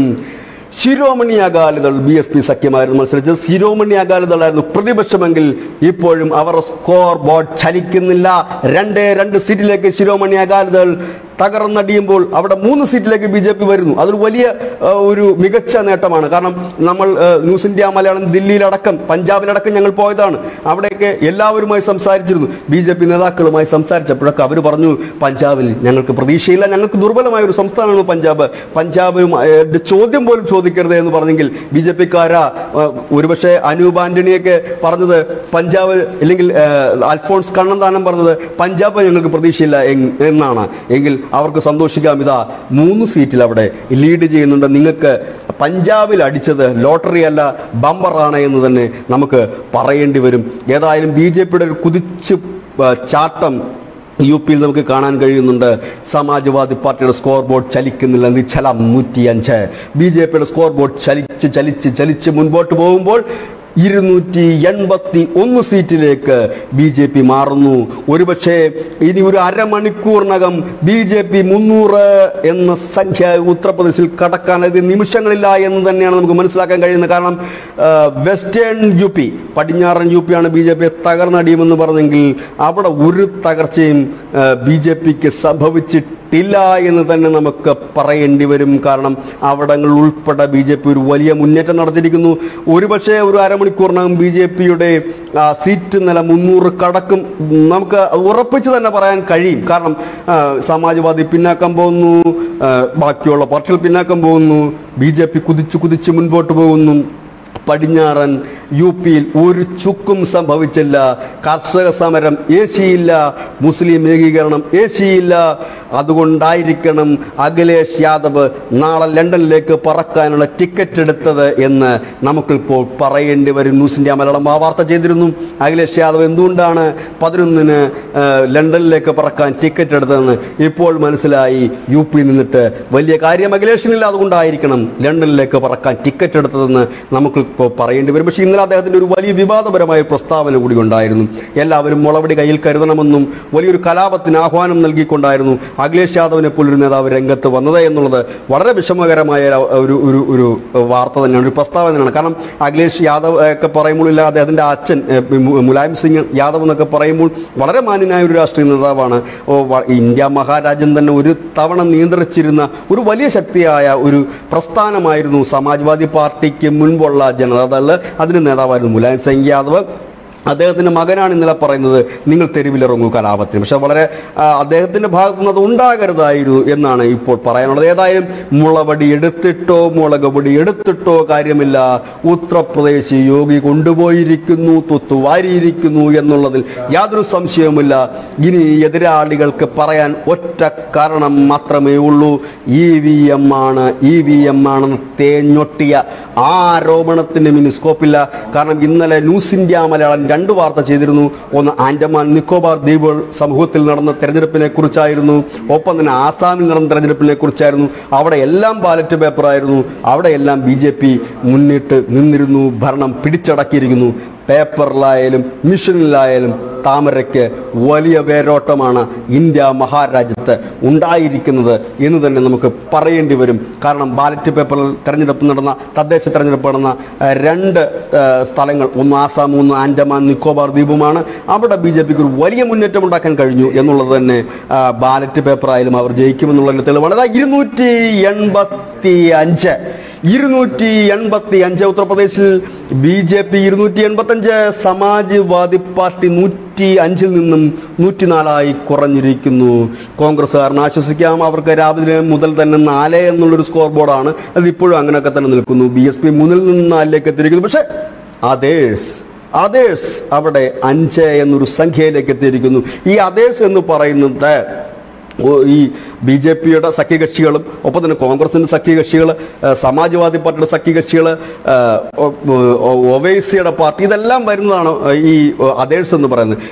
Shiromani Akali Dal B S P സഖ്യമായിരുന്നു മത്സരിച്ചത് ശിരോമണി അകാലിദളായിരുന്നു പ്രതിപക്ഷമെങ്കിൽ ഇപ്പോഴും അവരുടെ സ്കോർ ബോർഡ് ചലിക്കുന്നില്ല രണ്ടേ രണ്ട് സീറ്റിലേക്ക് ശിരോമണി അകാലിദൾ തകർന്നടിയുമ്പോൾ അവിടെ മൂന്ന് സീറ്റിലേക്ക് ബി ജെ പി വരുന്നു അതൊരു വലിയ ആ, ഒരു മികച്ച നേട്ടമാണ് കാരണം നമ്മൾ ആ, ന്യൂസ് ഇന്ത്യ മലയാളം ദില്ലിയിലടക്കം പഞ്ചാബിലടക്കം ഞങ്ങൾ പോയതാണ് അവിടെയൊക്കെ എല്ലാവരുമായി സംസാരിച്ചിരുന്നു ബി ജെ പി നേതാക്കളുമായി സംസാരിച്ചപ്പോഴൊക്കെ അവർ പറഞ്ഞു പഞ്ചാബിൽ ഞങ്ങൾക്ക് പ്രതീക്ഷയില്ല ഞങ്ങൾക്ക് ദുർബലമായ ഒരു സംസ്ഥാനമാണ് പഞ്ചാബ് പഞ്ചാബുമായിട്ട് ചോദ്യം പോലും ചോദിക്കരുത് എന്ന് പറഞ്ഞെങ്കിൽ ബി ജെ പിക്കാരാ ഒരുപക്ഷെ അനൂപ് ആന്റണിയൊക്കെ പറഞ്ഞത് പഞ്ചാബ് ഇല്ലെങ്കിൽ ആ, അൽഫോൺസ് കണ്ണന്താനം പറഞ്ഞത് പഞ്ചാബ് ഞങ്ങൾക്ക് പ്രതീക്ഷയില്ല എങ്- എന്നാണ് എങ്കിൽ അവർക്ക് സന്തോഷിക്കാം ഇതാ മൂന്ന് സീറ്റിൽ അവിടെ ലീഡ് ചെയ്യുന്നുണ്ട് നിങ്ങൾക്ക് പഞ്ചാബിൽ അടിച്ചത് ലോട്ടറി അല്ല ബമ്പറാണ് എന്ന് തന്നെ നമുക്ക് പറയേണ്ടി വരും ഏതായാലും ബി ജെ പിയുടെ ഒരു കുതിച്ച് ആ, ചാട്ടം യു പിയിൽ നമുക്ക് കാണാൻ കഴിയുന്നുണ്ട് സമാജ്വാദി പാർട്ടിയുടെ സ്കോർ ബോർഡ് ചലിക്കുന്നില്ല നിശ്ചലം നൂറ്റിയഞ്ച് ബി ജെ പിയുടെ സ്കോർ ബോർഡ് ചലിച്ച് ചലിച്ച് ചലിച്ച് മുൻപോട്ട് പോകുമ്പോൾ ഇരുന്നൂറ്റി എൺപത്തി ഒന്ന് സീറ്റിലേക്ക് ബി ജെ പി മാറുന്നു ഒരുപക്ഷെ ഇനി ഒരു അരമണിക്കൂറിനകം ബി ജെ പി മുന്നൂറ് എന്ന സംഖ്യ ഉത്തർപ്രദേശിൽ കടക്കാൻ അത് നിമിഷങ്ങളില്ല എന്ന് തന്നെയാണ് നമുക്ക് മനസ്സിലാക്കാൻ കഴിയുന്നത് കാരണം ആ, വെസ്റ്റേൺ യു പി പടിഞ്ഞാറൻ യു പിയാണ് ബി ജെ പി തകർന്നടിയുമെന്ന് പറഞ്ഞെങ്കിൽ അവിടെ ഒരു തകർച്ചയും ബി ജെ പിക്ക് സംഭവിച്ചിട്ടില്ല എന്ന് തന്നെ നമുക്ക് പറയേണ്ടി വരും കാരണം അവിടങ്ങൾ ഉൾപ്പെടെ ബി ജെ പി ഒരു വലിയ മുന്നേറ്റം നടത്തിയിരിക്കുന്നു ഒരുപക്ഷെ ഒരു അരമണിക്കൂറിനകം ബി ജെ പിയുടെ സീറ്റ് നില മുന്നൂറ് കടക്കും നമുക്ക് ഉറപ്പിച്ച് തന്നെ പറയാൻ കഴിയും കാരണം ആ, സമാജ്വാദി പിന്നാക്കം പോകുന്നു ആ, ബാക്കിയുള്ള പാർട്ടികൾ പിന്നാക്കം പോകുന്നു ബി ജെ പി കുതിച്ച് കുതിച്ച് മുൻപോട്ട് പോകുന്നു പടിഞ്ഞാറൻ യു പിയിൽ ഒരു ചുക്കും സംഭവിച്ചില്ല കർഷക സമരം ഏശിയില്ല മുസ്ലിം ഏകീകരണം ഏശിയില്ല അതുകൊണ്ടായിരിക്കണം അഖിലേഷ് യാദവ് നാളെ ലണ്ടനിലേക്ക് പറക്കാനുള്ള ടിക്കറ്റ് എടുത്തത് എന്ന് നമുക്കിപ്പോൾ പറയേണ്ടി വരും ന്യൂസ് ഇന്ത്യ മലയാളം ആ വാർത്ത ചെയ്തിരുന്നു അഖിലേഷ് യാദവ് എന്തുകൊണ്ടാണ് പതിനൊന്നിന് ആ, ലണ്ടനിലേക്ക് പറക്കാൻ ടിക്കറ്റ് എടുത്തതെന്ന് ഇപ്പോൾ മനസ്സിലായി യു പി നിന്നിട്ട് വലിയ കാര്യം അഖിലേഷിനില്ല അതുകൊണ്ടായിരിക്കണം ലണ്ടനിലേക്ക് പറക്കാൻ ടിക്കറ്റ് എടുത്തതെന്ന് നമുക്കിപ്പോൾ പറയേണ്ടി വരും പക്ഷേ ഇന്നലെ അദ്ദേഹത്തിൻ്റെ ഒരു വലിയ വിവാദപരമായ പ്രസ്താവന കൂടി ഉണ്ടായിരുന്നു എല്ലാവരും മുളവടി കയ്യിൽ കരുതണമെന്നും വലിയൊരു കലാപത്തിന് ആഹ്വാനം നൽകിക്കൊണ്ടായിരുന്നു അഖിലേഷ് യാദവിനെ പോലൊരു നേതാവ് രംഗത്ത് വന്നത് എന്നുള്ളത് വളരെ വിഷമകരമായ ഒരു ഒരു ഒരു വാർത്ത തന്നെയാണ് ഒരു പ്രസ്താവന തന്നെയാണ് കാരണം അഖിലേഷ് യാദവ് ഏഹ്, ഒക്കെ പറയുമ്പോൾ ഇല്ല അദ്ദേഹത്തിൻ്റെ അച്ഛൻ ഏഹ്, മു- മുലായം സിംഗ് യാദവ് എന്നൊക്കെ പറയുമ്പോൾ വളരെ മാന്യനായ ഒരു രാഷ്ട്രീയ നേതാവാണ് ഓ, വ- ഇന്ത്യ മഹാരാജ്യം തന്നെ ഒരു തവണ നിയന്ത്രിച്ചിരുന്ന ഒരു വലിയ ശക്തിയായ ഒരു പ്രസ്ഥാനമായിരുന്നു സമാജ്വാദി പാർട്ടിക്ക് മുൻപുള്ള ജനതാദള് അതിന് നേതാവായിരുന്നു മുലായം സിംഗ് യാദവ് അദ്ദേഹത്തിന്റെ മകനാണ് ഇന്നലെ പറയുന്നത് നിങ്ങൾ തെരുവിലിറങ്ങൂ കലാപത്തിന് പക്ഷെ വളരെ ആ, അദ്ദേഹത്തിന്റെ ഭാഗത്തു നിന്ന് അത് ഉണ്ടാകരുതായിരുന്നു എന്നാണ് ഇപ്പോൾ പറയാനുള്ളത് ഏതായാലും മുളവടി എടുത്തിട്ടോ മുളക് പൊടി എടുത്തിട്ടോ കാര്യമില്ല ഉത്തർപ്രദേശ് യോഗി കൊണ്ടുപോയിരിക്കുന്നു തുത്തുവാരിയിരിക്കുന്നു എന്നുള്ളതിൽ യാതൊരു സംശയവുമില്ല ഇനി എതിരാളികൾക്ക് പറയാൻ ഒറ്റ കാരണം മാത്രമേ ഉള്ളൂ ഇ വി എം ആണ് ഇ വി എം ആണെന്ന് തേഞ്ഞൊട്ടിയ ആ ആരോപണത്തിന് ഇനി സ്കോപ്പില്ല കാരണം ഇന്നലെ ന്യൂസ് ഇന്ത്യ മലയാളം രണ്ട് വാർത്ത ചെയ്തിരുന്നു ഒന്ന് ആൻഡമാൻ നിക്കോബാർ ദ്വീപുകൾ സമൂഹത്തിൽ നടന്ന തെരഞ്ഞെടുപ്പിനെ കുറിച്ചായിരുന്നു ഒപ്പം തന്നെ ആസാമിൽ നടന്ന തെരഞ്ഞെടുപ്പിനെ കുറിച്ചായിരുന്നു അവിടെ എല്ലാം ബാലറ്റ് പേപ്പറായിരുന്നു അവിടെ എല്ലാം ബി ജെ പി മുന്നിട്ട് നിന്നിരുന്നു ഭരണം പിടിച്ചടക്കിയിരിക്കുന്നു പേപ്പറിലായാലും മിഷനിലായാലും താമരയ്ക്ക് വലിയ വേരോട്ടമാണ് ഇന്ത്യ മഹാരാജ്യത്ത് ഉണ്ടായിരിക്കുന്നത് എന്ന് തന്നെ നമുക്ക് പറയേണ്ടി വരും കാരണം ബാലറ്റ് പേപ്പറിൽ തെരഞ്ഞെടുപ്പ് നടന്ന തദ്ദേശ തെരഞ്ഞെടുപ്പ് നടന്ന ഏഹ്, രണ്ട് ഏഹ്, സ്ഥലങ്ങൾ ഒന്ന് ആസാം ഒന്ന് ആൻഡമാൻ നിക്കോബാർ ദ്വീപുമാണ് അവിടെ ബി ജെ പിക്ക് ഒരു വലിയ മുന്നേറ്റം ഉണ്ടാക്കാൻ കഴിഞ്ഞു എന്നുള്ളത് തന്നെ ആ, ബാലറ്റ് പേപ്പറായാലും അവർ ജയിക്കുമെന്നുള്ളതിന്റെ തെളിവാണ് അതാ ഇരുന്നൂറ്റി എൺപത്തി അഞ്ച് ഇരുന്നൂറ്റി എൺപത്തി അഞ്ച് ഉത്തർപ്രദേശിൽ ബി ജെ പി ഇരുന്നൂറ്റി എൺപത്തി അഞ്ച് സമാജ്വാദി പാർട്ടി നൂറ്റി അഞ്ചിൽ നിന്നും നൂറ്റിനാലായി കുറഞ്ഞിരിക്കുന്നു കോൺഗ്രസ്സുകാരന് ആശ്വസിക്കാം അവർക്ക് രാവിലെ മുതൽ തന്നെ നാല് എന്നുള്ളൊരു സ്കോർ ബോർഡാണ് അത് ഇപ്പോഴും അങ്ങനെയൊക്കെ തന്നെ നിൽക്കുന്നു ബി എസ് പി മൂന്നിൽ നിന്ന് നാലിലേക്ക് എത്തിയിരിക്കുന്നു പക്ഷേ അതേഴ്സ് അതേഴ്സ് അവിടെ അഞ്ച് എന്നൊരു സംഖ്യയിലേക്ക് എത്തിയിരിക്കുന്നു ഈ അതേഴ്സ് എന്ന് പറയുന്നത് ഓ, ഈ ബി ജെ പിയുടെ സഖ്യകക്ഷികളും ഒപ്പം തന്നെ കോൺഗ്രസിൻ്റെ സഖ്യകക്ഷികൾ ഏഹ്, സമാജ്വാദി പാർട്ടിയുടെ സഖ്യകക്ഷികൾ ഒവൈസിയുടെ പാർട്ടി ഇതെല്ലാം വരുന്നതാണ് ഏഹ്, ഈ അതേഴ്സ് എന്ന് പറയുന്നത്